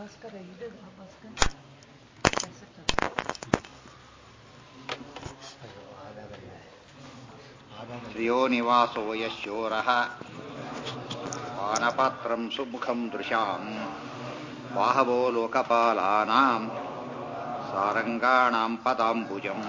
ಭಾಸ್ಕರ ಇದು ಭಾಸ್ಕರ ಶ್ರಿಯೋ ನಿವಾಸೋ ಯಶೋರಃ ಪಾನಪಾತ್ರಂ ಸುಮುಖಂ ದೃಶಾಂ ಬಾಹವೋ ಲೋಕಪಾಲಾನಾಂ ಸಾರಂಗಾಣಾಂ ಪದಾಂಬುಜಂ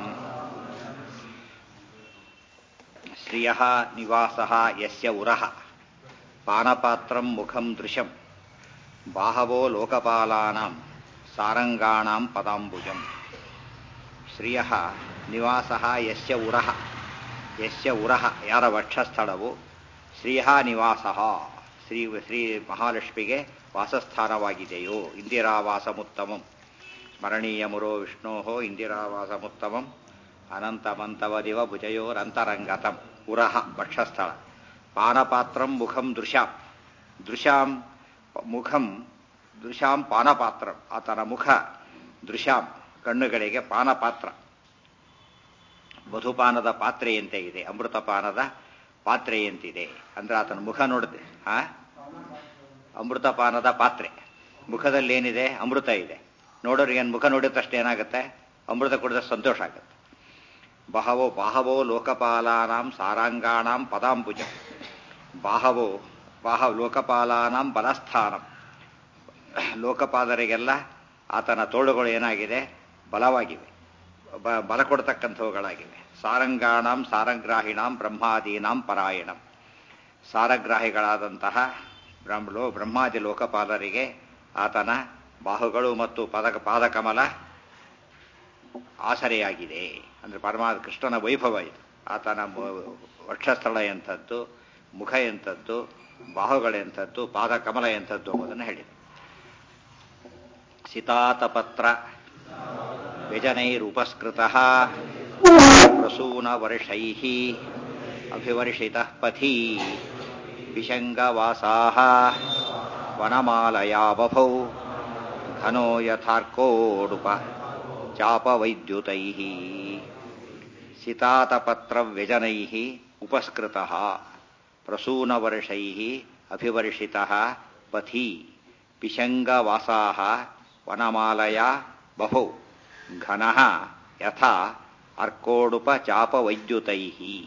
ಶ್ರಿಯಃ ನಿವಾಸಃ ಯಸ್ಯ ಉರಃ ಪಾನಪಾತ್ರಂ ಮುಖಂ ದೃಶಂ ಬಾಹವೋ ಲೋಕಪಾಲಾನಾಂ ಸಾರಂಗಾಣಾಂ ಪದಾಂಬುಜಂ ಶ್ರಿಯಃ ನಿವಾಸಃ ಯಸ್ಯ ಉರಃ ಯಸ್ಯ ಉರಃ ಯಾರ ವಕ್ಷಸ್ಥಳವು ಶ್ರೀಹ ನಿವಾಸ ಶ್ರೀ ಶ್ರೀ ಮಹಾಲಕ್ಷ್ಮಿಗೆ ವಾಸಸ್ಥಾನವಾಗಿದೆಯೋ ಇಂದಿರಾವಾಸಮುತ್ತಮಂ ಸ್ಮರಣೀಯಮುರೋ ವಿಷ್ಣೋ ಇಂದಿರಾವಾಸಮುತ್ತಮಂ ಅನಂತಮಂತವದಿವ ಭುಜಯೋರಂತರಂಗತಂ ಉರಹ ವಕ್ಷಸ್ಥಳ ಪಾನಪಾತ್ರಂ ಮುಖಂ ದೃಶ್ಯಾಂ ದೃಶ್ಯಾಂ ಮುಖಂ ದೃಶ್ಯಾಂ ಪಾನಪಾತ್ರಂ ಆತನ ಮುಖ ದೃಶ್ಯಾಂ ಕಣ್ಣುಗಳಿಗೆ ಪಾನಪಾತ್ರ ಮಧುಪಾನದ ಪಾತ್ರೆಯಂತೆ ಇದೆ ಅಮೃತಪಾನದ ಪಾತ್ರೆಯಂತಿದೆ ಅಂದ್ರೆ ಆತನ ಮುಖ ನೋಡಿದೆ ಹಾ ಅಮೃತಪಾನದ ಪಾತ್ರೆ ಮುಖದಲ್ಲಿ ಏನಿದೆ ಅಮೃತ ಇದೆ ನೋಡೋರಿಗೆ ಮುಖ ನೋಡಿದ ತಕ್ಷಣ ಏನಾಗುತ್ತೆ ಅಮೃತ ಕುಡಿದ ಸಂತೋಷ ಆಗುತ್ತೆ ಬಹವೋ ಬಾಹವೋ ಲೋಕಪಾಲಾನಾಂ ಸಾರಾಂಗಾಣಾಂ ಪದಾಂಬುಜ ಬಾಹವೋ ಬಾಹ ಲೋಕಪಾಲಾನಾಂ ಬಲಸ್ಥಾನಂ ಲೋಕಪಾಲರಿಗೆಲ್ಲ ಆತನ ತೋಳುಗಳು ಏನಾಗಿದೆ ಬಲವಾಗಿವೆ ಬ- ಬಲ ಕೊಡ್ತಕ್ಕಂಥವುಗಳಾಗಿವೆ ಸಾರಂಗಾಣಂ ಸಾರಂಗ್ರಾಹಿಣಾಂ ಬ್ರಹ್ಮಾದೀನಾಂ ಪರಾಯಣಂ ಸಾರಗ್ರಾಹಿಗಳಾದಂತಹ ಬ್ರಹ್ಮಲೋ ಬ್ರಹ್ಮಾದಿ ಲೋಕಪಾಲರಿಗೆ ಆತನ ಬಾಹುಗಳು ಮತ್ತು ಪದ ಪಾದಕಮಲ ಆಸರೆಯಾಗಿದೆ ಅಂದ್ರೆ ಪರಮಾ ಕೃಷ್ಣನ ವೈಭವ ಇದು ಆತನ ಮ- ವಕ್ಷಸ್ಥಳ ಎಂಥದ್ದು ಮುಖ ಎಂಥದ್ದು ಬಾಹುಗಳೆಂಥದ್ದು ಪಾದಕಮಲ ಎಂಥದ್ದು ಎಂಬುದನ್ನು ಹೇಳಿದೆ ಸಿತಾತಪತ್ರ ವ್ಯಜನೈರುಪಸ್ಕೃತ ಪ್ರಸೂನವರ್ಷೈ ಅಭಿವರ್ಷಿತ ಪಥಿ ವಿಷಂಗವಾಸಾ ವನಮಾಲಯಾ ಬಭೌ ಘನೋ ಯಥಾರ್ಕೋಡುಪ ಚಾಪವೈದ್ಯುತೈ ಸಿತಾತಪತ್ರವ್ಯಜನೈ ಉಪಸ್ಕೃತ ಪ್ರಸೂನವರ್ಷೈ ಅಭಿವರ್ಷಿತ ಪಥಿ ಪಿಶಂಗವಾಸಾ ವನಮಾಲಯಾ ಬಭೌ ಘನ ಯಥಾ ಅರ್ಕೋಡುಪ ಚಾಪವೈದ್ಯುತೈ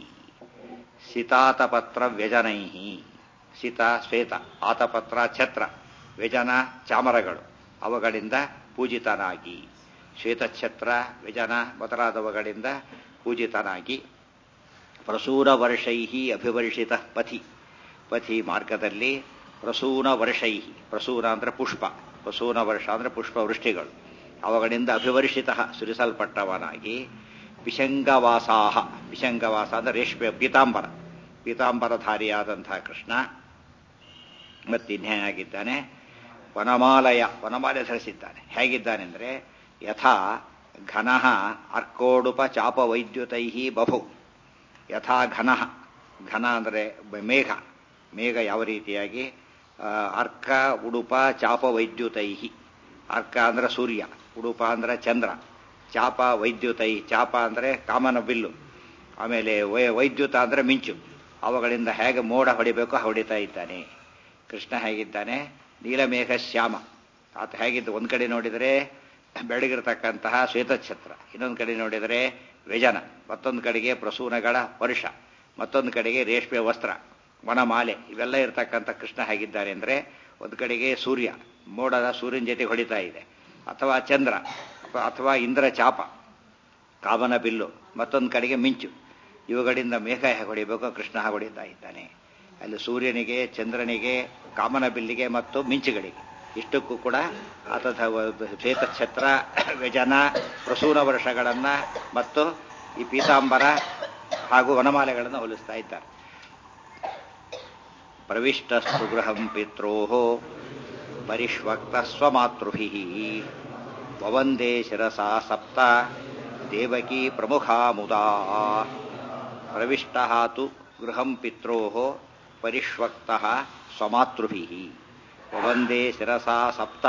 ಸಿತಾತಪತ್ರ ವ್ಯಜನೈ ಸಿತ ಶ್ವೇತ ಆತಪತ್ರ ಛತ್ರ ವ್ಯಜನ ಚಾಮರಗಳು ಅವುಗಳಿಂದ ಪೂಜಿತನಾಗಿ ಶ್ವೇತಛತ್ರ ವ್ಯಜನ ಮೊದಲಾದವುಗಳಿಂದ ಪೂಜಿತನಾಗಿ ಪ್ರಸೂನ ವರ್ಷೈ ಅಭಿವರ್ಷಿತ ಪಥಿ ಪಥಿ ಮಾರ್ಗದಲ್ಲಿ ಪ್ರಸೂನ ವರ್ಷೈ ಪ್ರಸೂನ ಅಂದ್ರೆ ಪುಷ್ಪ ಪ್ರಸೂನ ವರ್ಷ ಅಂದ್ರೆ ಪುಷ್ಪ ವೃಷ್ಟಿಗಳು ಅವುಗಳಿಂದ ಅಭಿವರ್ಷಿತ ಸುರಿಸಲ್ಪಟ್ಟವನಾಗಿ ವಿಷಂಗವಾಸಾಹ ವಿಷಂಗವಾಸ ಅಂದ್ರೆ ರೇಷ್ಮೆ ಪೀತಾಂಬರ ಪೀತಾಂಬರಧಾರಿಯಾದಂತಹ ಕೃಷ್ಣ ಮತ್ತಿನ್ನೇನಾಗಿದ್ದಾನೆ ವನಮಾಲಯ ವನಮಾಲೆ ಧರಿಸಿದ್ದಾನೆ ಹೇಗಿದ್ದಾನೆ ಅಂದರೆ ಯಥಾ ಘನ ಅರ್ಕೋಡುಪ ಚಾಪ ವೈದ್ಯುತೈ ಬಭು ಯಥಾ ಘನ ಘನ ಅಂದರೆ ಮೇಘ ಮೇಘ ಯಾವ ರೀತಿಯಾಗಿ ಆ, ಅರ್ಕ ಉಡುಪ ಚಾಪ ವೈದ್ಯುತೈ ಅರ್ಕ ಅಂದ್ರೆ ಸೂರ್ಯ ಉಡುಪ ಅಂದ್ರೆ ಚಂದ್ರ ಚಾಪ ವೈದ್ಯುತೈ ಚಾಪ ಅಂದರೆ ಕಾಮನ ಬಿಲ್ಲು ಆಮೇಲೆ ವೈ- ವೈದ್ಯುತ ಅಂದರೆ ಮಿಂಚು ಅವುಗಳಿಂದ ಹೇಗೆ ಮೋಡ ಹೊಡಿಬೇಕೋ ಹೊಡಿತಾ ಇದ್ದಾನೆ ಕೃಷ್ಣ ಹೇಗಿದ್ದಾನೆ ನೀಲಮೇಘ ಶ್ಯಾಮ ಆತ ಹೇಗಿದ್ದು ಒಂದು ಕಡೆ ನೋಡಿದರೆ ಬೆಳಗಿರತಕ್ಕಂತಹ ಶ್ವೇತಛತ್ರ ಇನ್ನೊಂದು ಕಡೆ ನೋಡಿದರೆ ವ್ಯಜನ ಮತ್ತೊಂದು ಕಡೆಗೆ ಪ್ರಸೂನಗಳ ವರ್ಷ ಮತ್ತೊಂದು ಕಡೆಗೆ ರೇಷ್ಮೆ ವಸ್ತ್ರ ವನಮಾಲೆ ಇವೆಲ್ಲ ಇರತಕ್ಕಂಥ ಕೃಷ್ಣ ಹೇಗಿದ್ದಾರೆ ಅಂದರೆ ಒಂದು ಕಡೆಗೆ ಸೂರ್ಯ ಮೋಡದ ಸೂರ್ಯನ ಜೊತೆ ಹೊಡಿತಾ ಇದೆ ಅಥವಾ ಚಂದ್ರ ಅಥವಾ ಇಂದ್ರ ಚಾಪ ಕಾಮನ ಬಿಲ್ಲು ಮತ್ತೊಂದು ಕಡೆಗೆ ಮಿಂಚು ಇವುಗಳಿಂದ ಮೇಘ ಹೇಗೆ ಹೊಡಿಬೇಕೋ ಕೃಷ್ಣ ಹಾಗೆ ಹೊಡಿತಾ ಇದ್ದಾನೆ ಅಲ್ಲಿ ಸೂರ್ಯನಿಗೆ ಚಂದ್ರನಿಗೆ ಕಾಮನ ಬಿಲ್ಲಿಗೆ ಮತ್ತು ಮಿಂಚುಗಳಿಗೆ ಇಷ್ಟಕ್ಕೂ ಕೂಡ ಆತ ಶ್ವೇತಛತ್ರ ವ್ಯಜನ ಪ್ರಸೂನ ವರ್ಷಗಳನ್ನ ಮತ್ತು ಈ ಪೀತಾಂಬರ ಹಾಗೂ ವನಮಾಲೆಗಳನ್ನು ಹೋಲಿಸ್ತಾ ಇದ್ದಾರೆ ಪ್ರವಿಷ್ಟಸ್ತು ಗೃಹಂ ಪಿತ್ರೋ ಪರಿಷ್ವಕ್ತ ಸ್ವಮಾತೃಭಿ ವವಂದೇ ಶಿರಸಾ ಸಪ್ತ ದೇವಕೀ ಪ್ರಮುಖಾ ಮುದಾ ಪ್ರವಿಷ್ಟ ತು ಗೃಹಂ ಪಿತ್ರೋ ಪರಿಷ್ವಕ್ತ ಸ್ವಮಾತೃಭಿ ವವಂದೇ ಶಿರಸಾ ಸಪ್ತ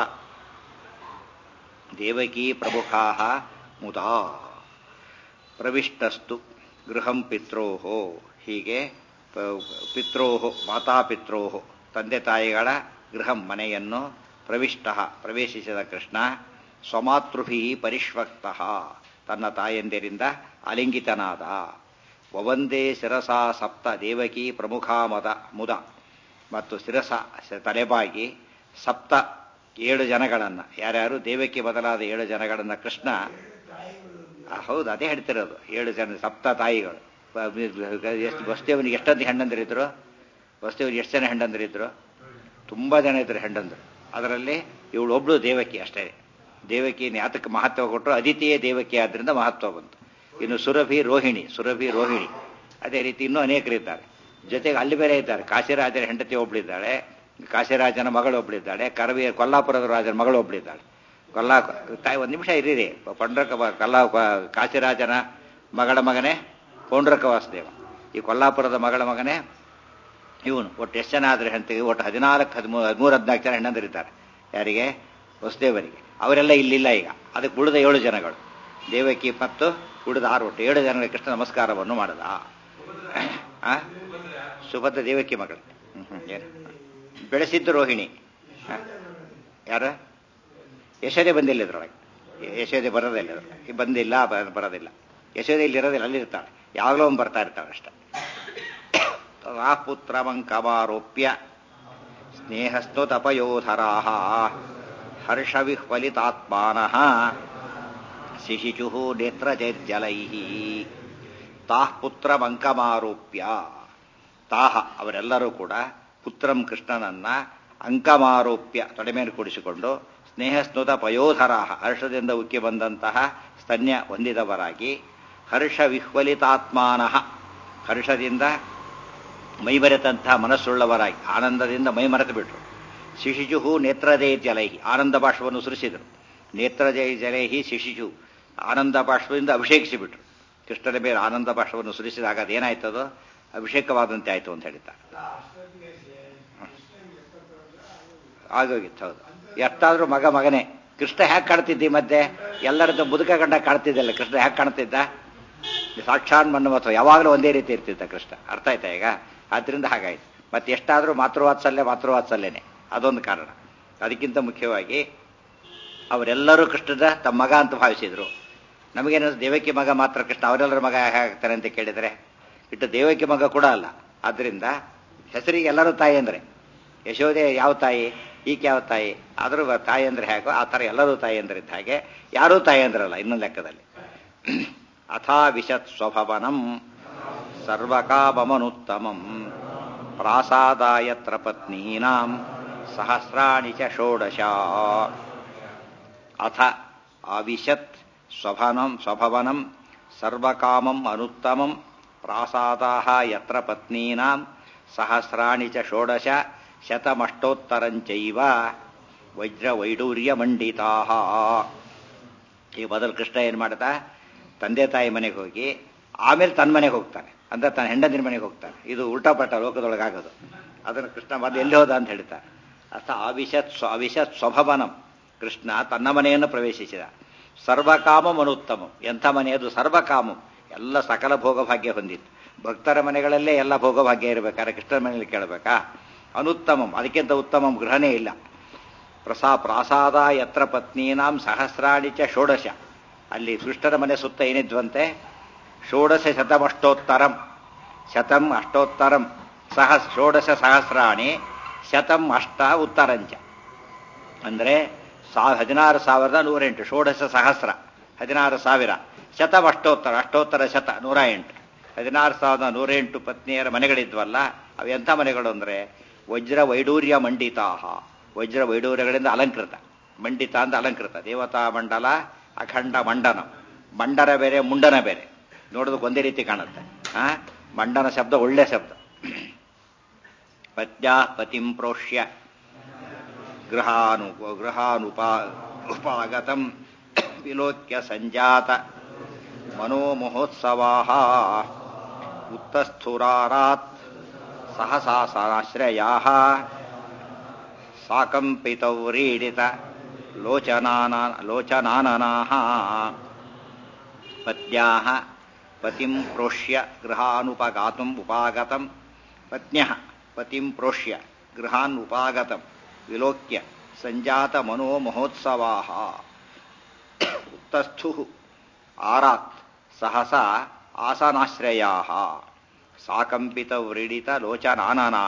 ದೇವಕೀ ಪ್ರಮುಖಾ ಮುದಾ ಪ್ರವಿಷ್ಟಸ್ತು ಗೃಹಂ ಪಿತ್ರೋ ಹೀಗೆ ಪ- ಪಿತ್ರೋ ಮಾತಾಪಿತ್ರೋ ತಂದೆ ತಾಯಿಗಳ ಗೃಹಂ ಮನೆಯನ್ನು ಪ್ರವಿಷ್ಟ ಪ್ರವೇಶಿಸಿದ ಕೃಷ್ಣ ಸ್ವಮಾತೃಭಿ ಪರಿಷ್ವಕ್ತ ತನ್ನ ತಾಯಂದಿರಿಂದ ಅಲಿಂಗಿತನಾದ ವವಂದೇ ಶಿರಸ ಸಪ್ತ ದೇವಕಿ ಪ್ರಮುಖ ಮದ ಮುದ ಮತ್ತು ಶಿರಸ ತಲೆಬಾಗಿ ಸಪ್ತ ಏಳು ಜನಗಳನ್ನು ಯಾರ್ಯಾರು ದೇವಕಿ ಬದಲಾದ ಏಳು ಜನಗಳನ್ನು ಕೃಷ್ಣ ಆ, ಹೌದು ಅದೇ ಹೇಳ್ತಿರೋದು ಏಳು ಜನ ಸಪ್ತ ತಾಯಿಗಳು ಎಷ್ಟು ವಸ್ತುವನಿಗೆ ಎಷ್ಟೊಂದು ಹೆಣ್ಣಂದಿರಿದ್ರು ವಸ್ತುವಿಗೆ ಎಷ್ಟು ಜನ ಹೆಣ್ಣಂದಿರಿದ್ರು ತುಂಬ ಜನ ಇದ್ರು ಹೆಣ್ಣಂದರು ಅದರಲ್ಲಿ ಇವಳು ಒಬ್ಳು ದೇವಕಿ ಅಷ್ಟೇ ದೇವಕಿ ಯಾತಕ್ಕೆ ಮಹತ್ವ ಕೊಟ್ಟರು ಅದಿತಿಯೇ ದೇವಕಿ ಆದ್ರಿಂದ ಮಹತ್ವ ಬಂತು ಇನ್ನು ಸುರಭಿ ರೋಹಿಣಿ ಸುರಭಿ ರೋಹಿಣಿ ಅದೇ ರೀತಿ ಇನ್ನೂ ಅನೇಕರಿದ್ದಾರೆ ಜೊತೆಗೆ ಅಲ್ಲಿ ಬೇರೆ ಇದ್ದಾರೆ ಕಾಶಿರಾಜರ ಹೆಂಡತಿ ಒಬ್ಳಿದ್ದಾಳೆ ಕಾಶಿರಾಜನ ಮಗಳು ಒಬ್ಳಿದ್ದಾಳೆ ಕರವಿ ಕೊಲ್ಲಾಪುರದ ರಾಜನ ಮಗಳು ಒಬ್ಳಿದ್ದಾಳೆ ಕೊಲ್ಲಾ ತಾಯಿ ಒಂದು ನಿಮಿಷ ಇರೀರಿ ಪಂಡ್ರಕ ಕಲ್ಲಾ ಕಾಶಿರಾಜನ ಮಗಳ ಮಗನೇ ಪೌಂಡ್ರಕ ವಾಸುದೇವ ಈ ಕೊಲ್ಲಾಪುರದ ಮಗಳ ಮಗನೇ ಇವನು ಒಟ್ಟು ಎಷ್ಟು ಜನ ಆದರೆ ಹೆಂಡತಿಗೆ ಒಟ್ಟು ಹದಿನಾಲ್ಕು ಹದಿಮೂರು ಹದಿಮೂರು ಹದಿನಾಲ್ಕು ಜನ ಹೆಣ್ಣಂದಿರಿದ್ದಾರೆ ಯಾರಿಗೆ ವಸುದೇವರಿಗೆ ಅವರೆಲ್ಲ ಇಲ್ಲಿಲ್ಲ ಈಗ ಅದಕ್ಕೆ ಉಳಿದ ಏಳು ಜನಗಳು ದೇವಕಿ ಮತ್ತು ಉಳಿದ ಆರು ಒಟ್ಟು ಏಳು ಜನಗಳ ಕೃಷ್ಣ ನಮಸ್ಕಾರವನ್ನು ಮಾಡದ ಆ? ಸುಭದ್ರ ದೇವಕಿ ಮಗಳು ಹ್ಮ್, ಹ್ಮ್, ಏನು ಬೆಳೆಸಿದ್ದು ರೋಹಿಣಿ ಆ? ಯಾರು ಯಶೋದೆ ಬಂದಿಲ್ಲ ಇದ್ರೊಳಗೆ ಯಶೋದೆ ಬರೋದಿಲ್ಲ ಇದ್ರೊಳಗೆ. ಈ ಬಂದಿಲ್ಲ ಬ- ಬರೋದಿಲ್ಲ ಯಶೋದೆ ಇಲ್ಲಿ ಇರೋದಿಲ್ಲ ಅಲ್ಲಿ ಇರ್ತಾಳೆ ಯಾವಾಗಲೂ ಒಂದು ಬರ್ತಾ ಇರ್ತಾಳೆ ಅಷ್ಟೇ ಆ ಪುತ್ರಮಂಕಮಾರೋಪ್ಯ ಸ್ನೇಹಸ್ತುತಪಯೋಧರಾ ಹರ್ಷವಿಹ್ವಲಿತಾತ್ಮಾನಃ ಶಿಶಿಚು ನೇತ್ರಜೈರ್ಜಲೈ ತಾಃ ಪುತ್ರಮಂಕಮಾರೋಪ್ಯ ತಾಹ ಅವರೆಲ್ಲರೂ ಕೂಡ ಪುತ್ರಂ ಕೃಷ್ಣನನ್ನ ಅಂಕಮಾರೋಪ್ಯ ತೊಡೆ ಮೇಲೆ ಕೂಡಿಸಿಕೊಂಡು ಸ್ನೇಹಸ್ನುತ ಪಯೋಧರಾಹ ಹರ್ಷದಿಂದ ಉಕ್ಕಿ ಬಂದಂತಹ ಸ್ತನ್ಯ ಹೊಂದಿದವರಾಗಿ ಹರ್ಷ ವಿಹ್ವಲಿತಾತ್ಮಾನಃ ಹರ್ಷದಿಂದ ಮೈಮರೆತಂತಹ ಮನಸ್ಸುಳ್ಳವರಾಗಿ ಆನಂದದಿಂದ ಮೈಮರೆತು ಬಿಟ್ರು ಶಿಶಿಜು ನೇತ್ರಜಯ ಜಲೈಹಿ ಆನಂದ ಬಾಷ್ಪವನ್ನು ಸುರಿಸಿದರು ನೇತ್ರಜಯ ಜಲೈಹಿ ಶಿಶಿಜು ಆನಂದ ಬಾಷ್ಪದಿಂದ ಅಭಿಷೇಕಿಸಿಬಿಟ್ರು ಕೃಷ್ಣನ ಮೇಲೆ ಆನಂದ ಬಾಷ್ಪವನ್ನು ಸುರಿಸಿದಾಗ ಅದೇನಾಯ್ತದೋ ಅಭಿಷೇಕವಾದಂತೆ ಆಯ್ತು ಅಂತ ಹೇಳಿದ್ದಾರೆ ಆಗೋಗಿತ್ತು ಹೌದು ಎಷ್ಟಾದ್ರೂ ಮಗ ಮಗನೇ ಕೃಷ್ಣ ಹ್ಯಾಕ್ ಕಾಣ್ತಿದ್ದಿ ಮಧ್ಯೆ ಎಲ್ಲರದ್ದು ಮುದುಕ ಗಂಡ ಕಾಣ್ತಿದ್ದಲ್ಲ ಕೃಷ್ಣ ಹ್ಯಾಕ್ ಕಾಣ್ತಿದ್ದ ಸಾಕ್ಷಾತ್ ಮನ್ಮತ್ವ ಯಾವಾಗಲೂ ಒಂದೇ ರೀತಿ ಇರ್ತಿದ್ದ ಕೃಷ್ಣ ಅರ್ಥ ಆಯ್ತಾ ಈಗ ಆದ್ರಿಂದ ಹಾಗಾಯ್ತು ಮತ್ತೆ ಎಷ್ಟಾದ್ರೂ ಮಾತೃವಾತ್ಸಲ್ಯ ಮಾತೃವಾತ್ಸಲ್ಯನೇ ಅದೊಂದು ಕಾರಣ ಅದಕ್ಕಿಂತ ಮುಖ್ಯವಾಗಿ ಅವರೆಲ್ಲರೂ ಕೃಷ್ಣದ ತಮ್ಮ ಮಗ ಅಂತ ಭಾವಿಸಿದ್ರು ನಮಗೇನು ದೇವಕಿ ಮಗ ಮಾತ್ರ ಕೃಷ್ಣ ಅವರೆಲ್ಲರ ಮಗ ಹೇಗಾಗ್ತಾರೆ ಅಂತ ಕೇಳಿದರೆ ಇಟ್ಟು ದೇವಕಿ ಮಗ ಕೂಡ ಅಲ್ಲ ಆದ್ರಿಂದ ಹೆಸರಿಗೆ ಎಲ್ಲರೂ ತಾಯಿ ಅಂದ್ರೆ ಯಶೋದೆ ಯಾವ ತಾಯಿ ಈಕೆ ಯಾವ ತಾಯಿ ಆದರೂ ತಾಯಿ ಅಂದ್ರೆ ಹೇಗೋ ಆ ಥರ ಎಲ್ಲರೂ ತಾಯಿ ಅಂದ್ರೆ ಇದ್ದ ಹಾಗೆ ಯಾರೂ ತಾಯಿ ಅಂದ್ರಲ್ಲ ಇನ್ನೊಂದು ಲೆಕ್ಕದಲ್ಲಿ ಅಥಾ ವಿಶತ್ ಸ್ವಭವನಂ ಸರ್ವಕಾಮನುತ್ತಮಂ ಪ್ರಾಸಾದಾಯತ್ರ ಪತ್ನೀನಾಂ ಸಹಸ್ರಾಣಿ ಚ ಷೋಡಶ ಅಥ ಅವಿಶತ್ ಸ್ವಭನಂ ಸ್ವಭವನಂ ಸರ್ವಕಾಮಂ ಅನುತ್ತಮಂ ಪ್ರಾಸಾದಾಹ ಯತ್ರ ಪತ್ನೀನಾಂ ಸಹಸ್ರಾಣಿ ಚ ಷೋಡಶ ಶತಮಷ್ಟೋತ್ತರಂಚೈವ ವಜ್ರವೈಡೂರ್ಯಮಂಡಿತಾ ಈ ಮೊದಲು ಕೃಷ್ಣ ಏನು ಮಾಡ್ತಾ ತಂದೆ ತಾಯಿ ಮನೆಗೆ ಹೋಗಿ ಆಮೇಲೆ ತನ್ನ ಮನೆಗೆ ಹೋಗ್ತಾನೆ ಅಂದ್ರೆ ತನ್ನ ಹೆಂಡತಿನ ಮನೆಗೆ ಹೋಗ್ತಾನೆ ಇದು ಉಲ್ಟಾಪಟ್ಟ ಲೋಕದೊಳಗಾಗೋದು ಅದನ್ನು ಕೃಷ್ಣ ಮೊದಲು ಎಲ್ಲಿ ಹೋದ ಅಂತ ಹೇಳ್ತಾರೆ ಅರ್ಥ ಅವಿಶತ್ ಸ್ವ ಅವಿಶತ್ ಸ್ವಭವನಂ ಕೃಷ್ಣ ತನ್ನ ಮನೆಯನ್ನು ಪ್ರವೇಶಿಸಿದ ಸರ್ವಕಾಮಂ ಅನುತ್ತಮಂ ಎಂಥ ಮನೆಯದು ಸರ್ವಕಾಮಂ ಎಲ್ಲ ಸಕಲ ಭೋಗಭಾಗ್ಯ ಹೊಂದಿತ್ತು ಭಕ್ತರ ಮನೆಗಳಲ್ಲೇ ಎಲ್ಲ ಭೋಗಭಾಗ್ಯ ಇರಬೇಕಾದ್ರೆ ಕೃಷ್ಣನ ಮನೆಯಲ್ಲಿ ಕೇಳಬೇಕಾ ಅನುತ್ತಮಂ ಅದಕ್ಕಿಂತ ಉತ್ತಮಂ ಗೃಹನೇ ಇಲ್ಲ ಪ್ರಸಾ ಪ್ರಾಸಾದ ಯತ್ರ ಪತ್ನೀನಾಂ ಸಹಸ್ರಾಣಿ ಚ ಷೋಡಶ ಅಲ್ಲಿ ಕೃಷ್ಣನ ಮನೆ ಸುತ್ತ ಏನಿದ್ವಂತೆ ಷೋಡಶ ಶತಮಷ್ಟೋತ್ತರಂ ಶತಂ ಅಷ್ಟೋತ್ತರಂ ಸಹ ಷೋಡಶ ಸಹಸ್ರಾಣಿ ಶತಂ ಅಷ್ಟ ಉತ್ತರಂಚ ಅಂದರೆ ಸಾ ಹದಿನಾರು ಸಾವಿರದ ನೂರೆಂಟು ಷೋಡಶ ಸಹಸ್ರ ಹದಿನಾರು ಸಾವಿರ ಶತಂ ಅಷ್ಟೋತ್ತರ ಅಷ್ಟೋತ್ತರ ಶತ ನೂರ ಎಂಟು ಹದಿನಾರು ಸಾವಿರದ ನೂರ ಎಂಟು ಪತ್ನಿಯರ ಮನೆಗಳಿದ್ವಲ್ಲ ಅವು ಎಂಥ ಮನೆಗಳು ಅಂದರೆ ವಜ್ರ ವೈಡೂರ್ಯ ಮಂಡಿತಾಹ ವಜ್ರ ವೈಡೂರ್ಯಗಳಿಂದ ಅಲಂಕೃತ ಮಂಡಿತ ಅಂತ ಅಲಂಕೃತ ದೇವತಾ ಮಂಡಲ ಅಖಂಡ ಮಂಡನ ಮಂಡನ ಬೇರೆ ಮುಂಡನ ಬೇರೆ ನೋಡೋದಕ್ಕೆ ಒಂದೇ ರೀತಿ ಕಾಣುತ್ತೆ ಆ ಮಂಡನ ಶಬ್ದ ಒಳ್ಳೆ ಶಬ್ದ ಪತ್ಯಾ ಪತಿಂ ಪ್ರೋಷ್ಯ ಗೃಹಾನು ಗೃಹಾನುಪಾ ಉಪಾಗತಂ ವಿಲೋಕ್ಯ ಸಂಜಾತ ಮನೋಮಹೋತ್ಸವಾ ಉತ್ತಸ್ಥುರಾರಾತ್ ಸಹಸಾ ಸಾಶ್ರಯಾ ಸಾಕಂಪಿತೌರೀಡಿತ ಲೋಚನಾನ ಲೋಚನಾನನಾಹ ಪತ್ಯಾಹ ಪತಿಂ ಪ್ರೋಷ್ಯ ಗೃಹಾನುಪಗಾತುಂ ಉಪಾಗತಂ ಪತ್ನ್ಯಃ ಪತಿಂ ಪ್ರೋಷ್ಯ ಗೃಹಾನ್ ಉಪಾಗತಂ ವಿಲೋಕ್ಯ ಸಂಜಾತ ಮನೋ ಮಹೋತ್ಸವಾ ಉತ್ತಸ್ಥು ಆರಾತ್ ಸಹಸಾ ಆಸನಾಶ್ರಯಾ ಸಾಕಂಪಿತ ವ್ರೀಡಿತ ಲೋಚನಾನನಾ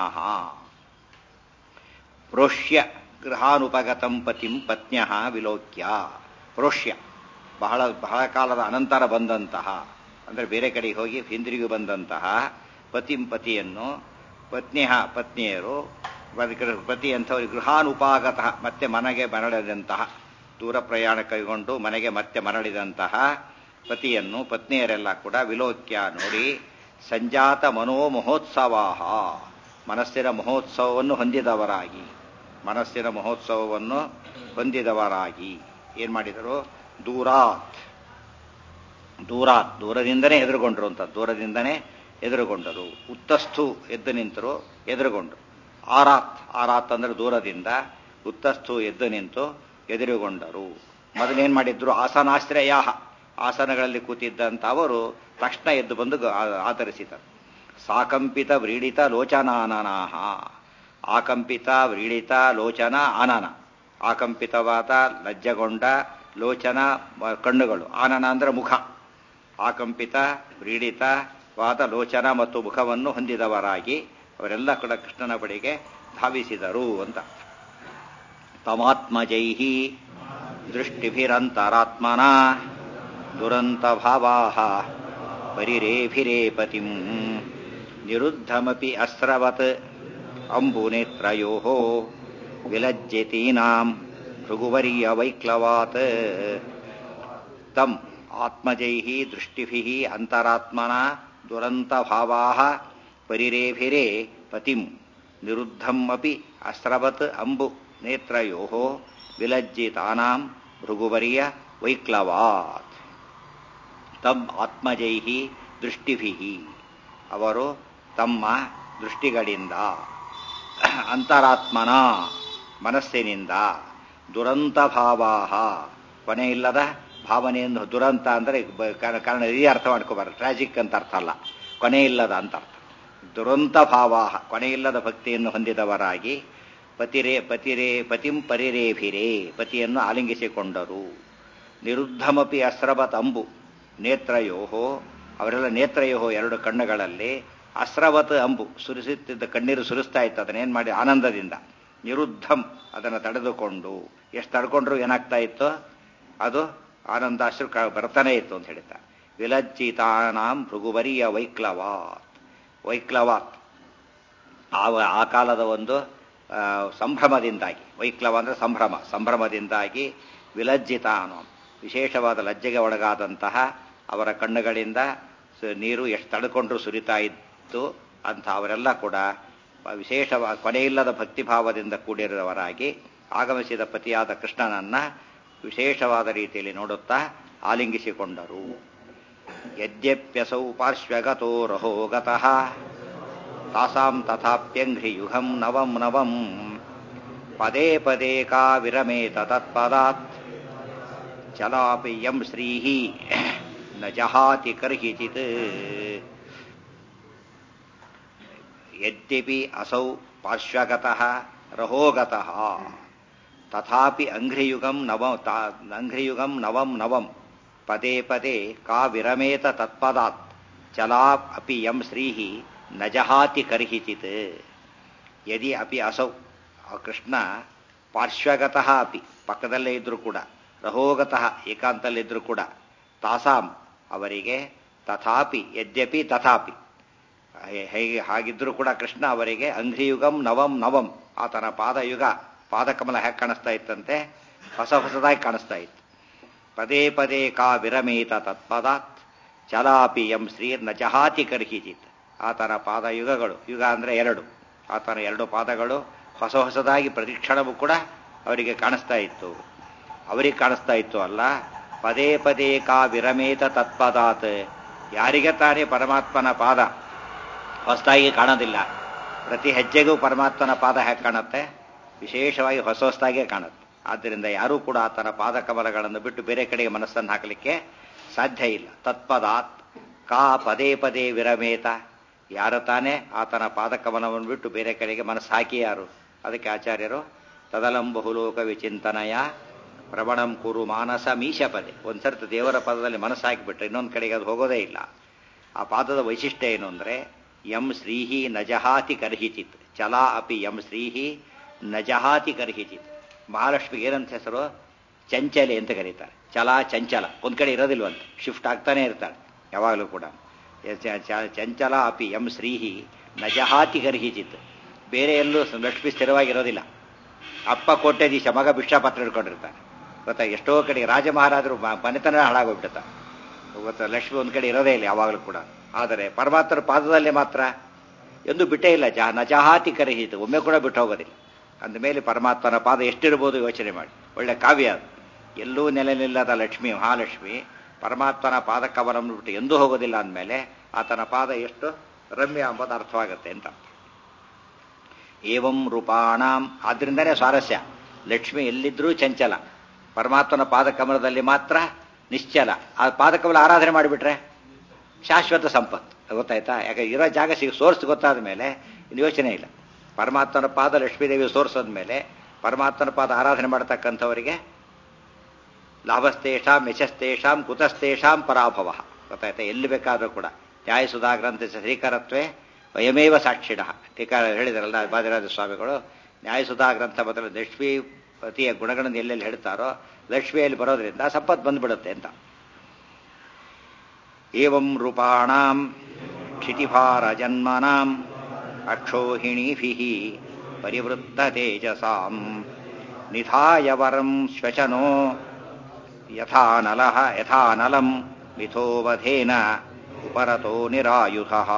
ಪ್ರೋಷ್ಯ ಗೃಹಾನುಪಗತಂ ಪತಿಂ ಪತ್ನ್ಯ ವಿಲೋಕ್ಯ ಪ್ರೋಷ್ಯ ಬಹಳ ಬಹಳ ಕಾಲದ ಅನಂತರ ಬಂದಂತಹ ಅಂದರೆ ಬೇರೆ ಕಡೆಗೆ ಹೋಗಿ ಹಿಂದಿರುಗಿ ಬಂದಂತಹ ಪತಿಂ ಪತಿಯನ್ನು ಪತ್ನಿಯ ಪತ್ನಿಯರು ಪತಿ ಅಂಥವ್ರಿಗೆ ಗೃಹಾನುಪಾಗತಃ ಮತ್ತೆ ಮನೆಗೆ ಮರಳಿದಂತಹ ದೂರ ಪ್ರಯಾಣ ಕೈಗೊಂಡು ಮನೆಗೆ ಮತ್ತೆ ಮರಳಿದಂತಹ ಪತಿಯನ್ನು ಪತ್ನಿಯರೆಲ್ಲ ಕೂಡ ವಿಲೋಕ್ಯ ನೋಡಿ ಸಂಜಾತ ಮನೋ ಮಹೋತ್ಸವಾಹ ಮನಸ್ಸಿನ ಮಹೋತ್ಸವವನ್ನು ಹೊಂದಿದವರಾಗಿ ಮನಸ್ಸಿನ ಮಹೋತ್ಸವವನ್ನು ಹೊಂದಿದವರಾಗಿ ಏನ್ ಮಾಡಿದರು ದೂರಾತ್ ದೂರಾತ್ ದೂರದಿಂದನೇ ಎದುರುಗೊಂಡ್ರು ಅಂತ ದೂರದಿಂದನೇ ಎದುರುಗೊಂಡರು ಉತ್ತಸ್ಥು ಎದ್ದು ನಿಂತರು ಎದುರುಗೊಂಡ್ರು ಆರಾತ್ ಆರಾತ್ ಅಂದ್ರೆ ದೂರದಿಂದ ಉತ್ತಸ್ಥು ಎದ್ದು ನಿಂತು ಎದುರುಗೊಂಡರು ಮೊದಲೇನ್ ಮಾಡಿದ್ರು ಆಸನಾಶ್ರಯ ಆಸನಗಳಲ್ಲಿ ಕೂತಿದ್ದಂತ ಅವರು ತಕ್ಷಣ ಎದ್ದು ಬಂದು ಆಧರಿಸಿದರು ಸಾಕಂಪಿತ ವ್ರೀಡಿತ ಲೋಚನಾನನಾಹ ಆಕಂಪಿತ ವ್ರೀಡಿತ ಲೋಚನ ಆನನ ಆಕಂಪಿತವಾದ ಲಜ್ಜಗೊಂಡ ಲೋಚನ ಕಣ್ಣುಗಳು ಆನನ ಅಂದ್ರೆ ಮುಖ ಆಕಂಪಿತ ವ್ರೀಡಿತವಾದ ಲೋಚನ ಮತ್ತು ಮುಖವನ್ನು ಹೊಂದಿದವರಾಗಿ ಅವರೆಲ್ಲ ಕೂಡ ಕೃಷ್ಣನ ಬಳಿಗೆ ಧಾವಿಸಿದರು ಅಂತ ತಮಾತ್ಮಜೈ ದೃಷ್ಟಿಭಿರಂತರಾತ್ಮನ ದುರಂತ ಭಾವಾ ಪರಿರೇಭಿರೇ ಪತಿಂ ನಿರುದ್ಧಮಪಿ ಅಸ್ರವತ್ ಅಂಬುನೇತ್ರಯೋ ವಿಲಜ್ಜತೀನಾಂ ಭೃಗುವರ್ಯ ವೈಕ್ಲವಾತ್ ತಂ ಆತ್ಮಜೈ ದೃಷ್ಟಿಭಿ ಅಂತರಾತ್ಮನ ದುರಂತ ಭಾವಾ ಪರಿರೇಭಿರೇ ಪತಿಂ ನಿರುದ್ಧಂ ಅಪಿ ಅಸ್ರವತ್ ಅಂಬು ನೇತ್ರಯೋ ವಿಲಜ್ಜಿತಾನಾಂ ಭೃಗುವರ್ಯ ವೈಕ್ಲವಾತ್ ತಮ್ ಆತ್ಮಜೈ ದೃಷ್ಟಿಭಿ ಅವರು ತಮ್ಮ ದೃಷ್ಟಿಗಳಿಂದ ಅಂತರಾತ್ಮನ ಮನಸ್ಸಿನಿಂದ ದುರಂತ ಭಾವಾ ಕೊನೆಯಿಲ್ಲದ ಭಾವನೆಯನ್ನು ದುರಂತ ಅಂದರೆ ಕಾರಣ ಈ ಅರ್ಥ ಮಾಡ್ಕೋಬಾರ ಟ್ರಾಜಿಕ್ ಅಂತ ಅರ್ಥ ಅಲ್ಲ ಕೊನೆಯಿಲ್ಲದ ಅಂತ ಅರ್ಥ ದುರಂತ ಭಾವ ಕೊನೆಯಿಲ್ಲದ ಭಕ್ತಿಯನ್ನು ಹೊಂದಿದವರಾಗಿ ಪತಿರೇ ಪತಿರೇ ಪತಿಂ ಪರಿರೇಭಿರೇ ಪತಿಯನ್ನು ಆಲಿಂಗಿಸಿಕೊಂಡರು ನಿರುದ್ಧಮಪಿ ಅಸ್ರವತ್ ಅಂಬು ನೇತ್ರಯೋಹೋ ಅವರೆಲ್ಲ ನೇತ್ರಯೋಹೋ ಎರಡು ಕಣ್ಣುಗಳಲ್ಲಿ ಅಸ್ರವತ್ ಅಂಬು ಸುರಿಸುತ್ತಿದ್ದ ಕಣ್ಣೀರು ಸುರಿಸ್ತಾ ಇತ್ತು ಅದನ್ನೇನು ಮಾಡಿ ಆನಂದದಿಂದ ನಿರುದ್ಧಂ ಅದನ್ನು ತಡೆದುಕೊಂಡು ಎಷ್ಟು ತಡ್ಕೊಂಡ್ರು ಏನಾಗ್ತಾ ಇತ್ತು ಅದು ಆನಂದ ಅಶ್ರು ಬರ್ತಾನೆ ಇತ್ತು ಅಂತ ಹೇಳ್ತಾ ವಿಲಜ್ಜಿತಾನಾಂ ಭೃಗುವರಿಯ ವೈಕ್ಲವಾತ್ ವೈಕ್ಲವಾತ್ ಆ ಆ ಕಾಲದ ಒಂದು ಸಂಭ್ರಮದಿಂದಾಗಿ ವೈಕ್ಲವ ಅಂದರೆ ಸಂಭ್ರಮ ಸಂಭ್ರಮದಿಂದಾಗಿ ವಿಲಜ್ಜಿತ ಅನ್ನೋ ವಿಶೇಷವಾದ ಲಜ್ಜೆಗೆ ಒಳಗಾದಂತಹ ಅವರ ಕಣ್ಣುಗಳಿಂದ ನೀರು ಎಷ್ಟು ತಡ್ಕೊಂಡ್ರು ಸುರಿತಾ ಇತ್ತು ಅಂತ ಅವರೆಲ್ಲ ಕೂಡ ವಿಶೇಷವಾದ ಕೊನೆಯಿಲ್ಲದ ಭಕ್ತಿಭಾವದಿಂದ ಕೂಡಿರುವವರಾಗಿ ಆಗಮಿಸಿದ ಪತಿಯಾದ ಕೃಷ್ಣನನ್ನ ವಿಶೇಷವಾದ ರೀತಿಯಲ್ಲಿ ನೋಡುತ್ತಾ ಆಲಿಂಗಿಸಿಕೊಂಡರು ಯದ್ಯಪ್ಯಸೌ ಪಾರ್ಶ್ವಗತೋ ರಹೋ ಗತಃ ತಾಸಾಂ ತಥಾಪ್ಯಂಘ್ರಿಯುಗಂ ನವಂ ನವಂ ಪದೇ ಪದೇ ಕಾ ವಿರಮೇತ ತತ್ಪದಾತ್ ಚಲಾಪಿ ಯಂ ಶ್ರೀಃ ನ ಜಹಾತಿ ಕರ್ಹಿಚಿತ್ ಯದ್ಯಪಿ ಅಸೌ ಪಾರ್ಶ್ವಗತಃ ರಹೋಗತಃ ತಥಾಪಿ ಅಂಘ್ರಿಯುಗಂ ನವ ಅಂಘ್ರಿಯುಗಂ ನವಂ ನವಂ ಪದೇ ಪದೇ ಕಾ ವಿರಮೇತ ತತ್ಪದಾತ್ ಚಲಾ ಅಪಿ ಯಂ ಶ್ರೀಃ ನ ಜಹಾತಿ ಕರ್ಹಿಚಿತ್ ಯದಿ ಅಪಿ ಅಸೌ ಆ ಕೃಷ್ಣ ಪಾರ್ಶ್ವಗತಃ ಅಪಿ ಪಕ್ಕದಲ್ಲೇ ಇದ್ರೂ ಕೂಡ ರಹೋಗತಃ ಏಕಾಂತಲ್ಲಿದ್ರೂ ಕೂಡ ತಾಸಾಂ ಅವರಿಗೆ ತಥಾಪಿ ಯದ್ಯಪಿ ತಥಾಪಿ ಹೇಗೆ ಹಾಗಿದ್ರೂ ಕೂಡ ಕೃಷ್ಣ ಅವರಿಗೆ ಅಂಘ್ರಿಯುಗಂ ನವಂ ನವಂ ಆತನ ಪಾದಯುಗ ಪಾದಕಮಲ ಹೇಗೆ ಕಾಣಿಸ್ತಾ ಇತ್ತಂತೆ ಹೊಸ ಹೊಸದಾಗಿ ಕಾಣಿಸ್ತಾ ಇತ್ತು ಪದೇ ಪದೇ ಕಾ ವಿರಮೇತ ತತ್ಪದಾತ್ ಚಲಾಪಿ ಎಂ ಶ್ರೀರ್ ನ ಜಹಾತಿ ಕರ್ಹಿಚಿತ್ ಆತನ ಪಾದಯುಗಗಳು ಯುಗ ಅಂದರೆ ಎರಡು ಆತನ ಎರಡು ಪಾದಗಳು ಹೊಸ ಹೊಸದಾಗಿ ಪ್ರತಿಕ್ಷಣವೂ ಕೂಡ ಅವರಿಗೆ ಕಾಣಿಸ್ತಾ ಇತ್ತು ಅವರಿಗೆ ಕಾಣಿಸ್ತಾ ಇತ್ತು ಅಲ್ಲ ಪದೇ ಪದೇ ಕಾ ವಿರಮೇತ ತತ್ಪದಾತ್ ಯಾರಿಗೆ ತಾನೇ ಪರಮಾತ್ಮನ ಪಾದ ಹೊಸದಾಗಿ ಕಾಣೋದಿಲ್ಲ ಪ್ರತಿ ಹೆಜ್ಜೆಗೂ ಪರಮಾತ್ಮನ ಪಾದ ಹೇಗೆ ಕಾಣುತ್ತೆ ವಿಶೇಷವಾಗಿ ಹೊಸ ಹೊಸದಾಗೇ ಕಾಣುತ್ತೆ ಆದ್ದರಿಂದ ಯಾರೂ ಕೂಡ ಆತನ ಪಾದಕಮಲಗಳನ್ನು ಬಿಟ್ಟು ಬೇರೆ ಕಡೆಗೆ ಮನಸ್ಸನ್ನು ಹಾಕಲಿಕ್ಕೆ ಸಾಧ್ಯ ಇಲ್ಲ ತತ್ಪದಾತ್ ಕಾ ಪದೇ ಪದೇ ವಿರಮೇತ ಯಾರು ತಾನೇ ಆತನ ಪಾದಕಮಲವನ್ನು ಬಿಟ್ಟು ಬೇರೆ ಕಡೆಗೆ ಮನಸ್ಸು ಹಾಕಿ ಯಾರು ಅದಕ್ಕೆ ಆಚಾರ್ಯರು ತದಲಂ ಬಹುಲೋಕ ವಿಚಿಂತನಯ ಪ್ರವಣಂ ಕುರು ಮಾನಸ ಮೀಶಪದೆ ಒಂದ್ಸರ್ತಿ ದೇವರ ಪದದಲ್ಲಿ ಮನಸ್ಸು ಹಾಕಿಬಿಟ್ರೆ ಇನ್ನೊಂದು ಕಡೆಗೆ ಅದು ಹೋಗೋದೇ ಇಲ್ಲ ಆ ಪಾದದ ವೈಶಿಷ್ಟ್ಯ ಏನು ಅಂದರೆ ಯಂ ಶ್ರೀಹಿ ನಜಹಾತಿ ಕರ್ಹಿಚಿತ್ ಚಲಾ ಅಪಿ ಯಂ ಶ್ರೀಹಿ ನಜಹಾತಿ ಕರ್ಹಿಚಿತ್ ಮಹಾಲಕ್ಷ್ಮಿಗೆ ಏನಂತ ಹೆಸರು ಚಂಚಲೆ ಅಂತ ಕರೀತಾರೆ ಚಲ ಚಂಚಲ ಒಂದು ಕಡೆ ಇರೋದಿಲ್ವಂತ ಶಿಫ್ಟ್ ಆಗ್ತಾನೆ ಇರ್ತಾಳೆ ಯಾವಾಗಲೂ ಕೂಡ ಚ- ಚ- ಚಂಚಲ ಅಪಿ ಎಂ ಶ್ರೀಹಿ ನಜಹಾತಿ ಗರ್ಹಿಚಿತ್ ಬೇರೆ ಎಲ್ಲೂ ಸ- ಲಕ್ಷ್ಮಿ ಸ್ಥಿರವಾಗಿರೋದಿಲ್ಲ ಅಪ್ಪ ಕೋಟ್ಯಾಧೀಶ ಮಗ ಭಿಕ್ಷಾಪತ್ರ ಹಿಡ್ಕೊಂಡಿರ್ತಾನೆ ಗೊತ್ತಾ ಎಷ್ಟೋ ಕಡೆ ರಾಜ ಮಹಾರಾಜರು ಮ- ಮನೆತನ ಹಾಳಾಗೋಗ್ಬಿಡ್ತಾರೆ ಗೊತ್ತಾ ಲಕ್ಷ್ಮಿ ಒಂದು ಕಡೆ ಇರೋದೇ ಇಲ್ಲ ಯಾವಾಗಲೂ ಕೂಡ ಆದರೆ ಪರಮಾತ್ಮರ ಪಾದದಲ್ಲಿ ಮಾತ್ರ ಎಂದು ಬಿಟ್ಟೇ ಇಲ್ಲ ಜಹ ನಜಹಾತಿ ಕರಹಿತು ಒಮ್ಮೆ ಕೂಡ ಬಿಟ್ಟು ಹೋಗೋದಿಲ್ಲ ಅಂದಮೇಲೆ ಪರಮಾತ್ಮನ ಪಾದ ಎಷ್ಟಿರ್ಬೋದು ಯೋಚನೆ ಮಾಡಿ ಒಳ್ಳೆ ಕಾವ್ಯ ಅದು ಎಲ್ಲೂ ನೆಲೆ ನಿಲ್ಲದ ಲಕ್ಷ್ಮಿ ಮಹಾಲಕ್ಷ್ಮಿ ಪರಮಾತ್ಮನ ಪಾದಕವರನ್ನು ಬಿಟ್ಟು ಎಂದೂ ಹೋಗೋದಿಲ್ಲ ಅಂದಮೇಲೆ ಆತನ ಪಾದ ಎಷ್ಟು ರಮ್ಯ ಎಂಬುದು ಅರ್ಥವಾಗುತ್ತೆ ಅಂತ ಏವಂ ರೂಪಾಣಾಂ ಆದ್ರಿಂದನೇ ಸ್ವಾರಸ್ಯ ಲಕ್ಷ್ಮಿ ಎಲ್ಲಿದ್ರೂ ಚಂಚಲ ಪರಮಾತ್ಮನ ಪಾದಕಮಲದಲ್ಲಿ ಮಾತ್ರ ನಿಶ್ಚಲ ಆ ಪಾದಕಮಲ ಆರಾಧನೆ ಮಾಡಿಬಿಟ್ರೆ ಶಾಶ್ವತ ಸಂಪತ್ತು ಗೊತ್ತಾಯ್ತಾ ಯಾಕೆ ಇರೋ ಜಾಗ ಸಿಗ ಸೋರ್ಸ್ ಗೊತ್ತಾದ ಮೇಲೆ ಇನ್ನು ಯೋಚನೆ ಇಲ್ಲ ಪರಮಾತ್ಮನ ಪಾದ ಲಕ್ಷ್ಮೀದೇವಿ ಸೋರ್ಸ್ ಮೇಲೆ ಪರಮಾತ್ಮನ ಪಾದ ಆರಾಧನೆ ಮಾಡ್ತಕ್ಕಂಥವರಿಗೆ ಲಾಭಸ್ತೇಷಾಂ ಯಶಸ್ತೇಷಾಂ ಕುತಸ್ತೇಷಾಂ ಪರಾಭವ ಗೊತ್ತಾಯ್ತಾ ಎಲ್ಲಿ ಬೇಕಾದರೂ ಕೂಡ ನ್ಯಾಯ ಸುಧಾಗ್ರಂಥ ಶ್ರೀಕರತ್ವೇ ವಯಮೇವ ಸಾಕ್ಷಿಣ ಟೀಕಾ ಹೇಳಿದಾರಲ್ಲ ಬಾದಿರಾಜ ಸ್ವಾಮಿಗಳು ನ್ಯಾಯ ಸುಧಾ ಗ್ರಂಥ ಬದಲು ಲಕ್ಷ್ಮೀ ಪತಿಯ ಗುಣಗಳನ್ನು ಎಲ್ಲೆಲ್ಲಿ ಹೇಳ್ತಾರೋ ಲಕ್ಷ್ಮಿಯಲ್ಲಿ ಬರೋದ್ರಿಂದ ಸಂಪತ್ತು ಬಂದ್ಬಿಡುತ್ತೆ ಅಂತ ಏವಂ ರೂಪಾಣಾಂ ಕ್ಷಿತಿಭಾರ ಜನ್ಮನಾಂ ಅಕ್ಷೋಹಿಣೀಭಿಃ ಪರಿವೃತ್ತ ತೇಜಸಾಂ ನಿಧಾಯ ವರಂ ಶ್ವಚನೋ ಯಥಾನಲಃ ಯಥಾನಲಂ ಮಿಥೋವಧೇನ ಉಪರತೋ ನಿರಾಯುಧಃ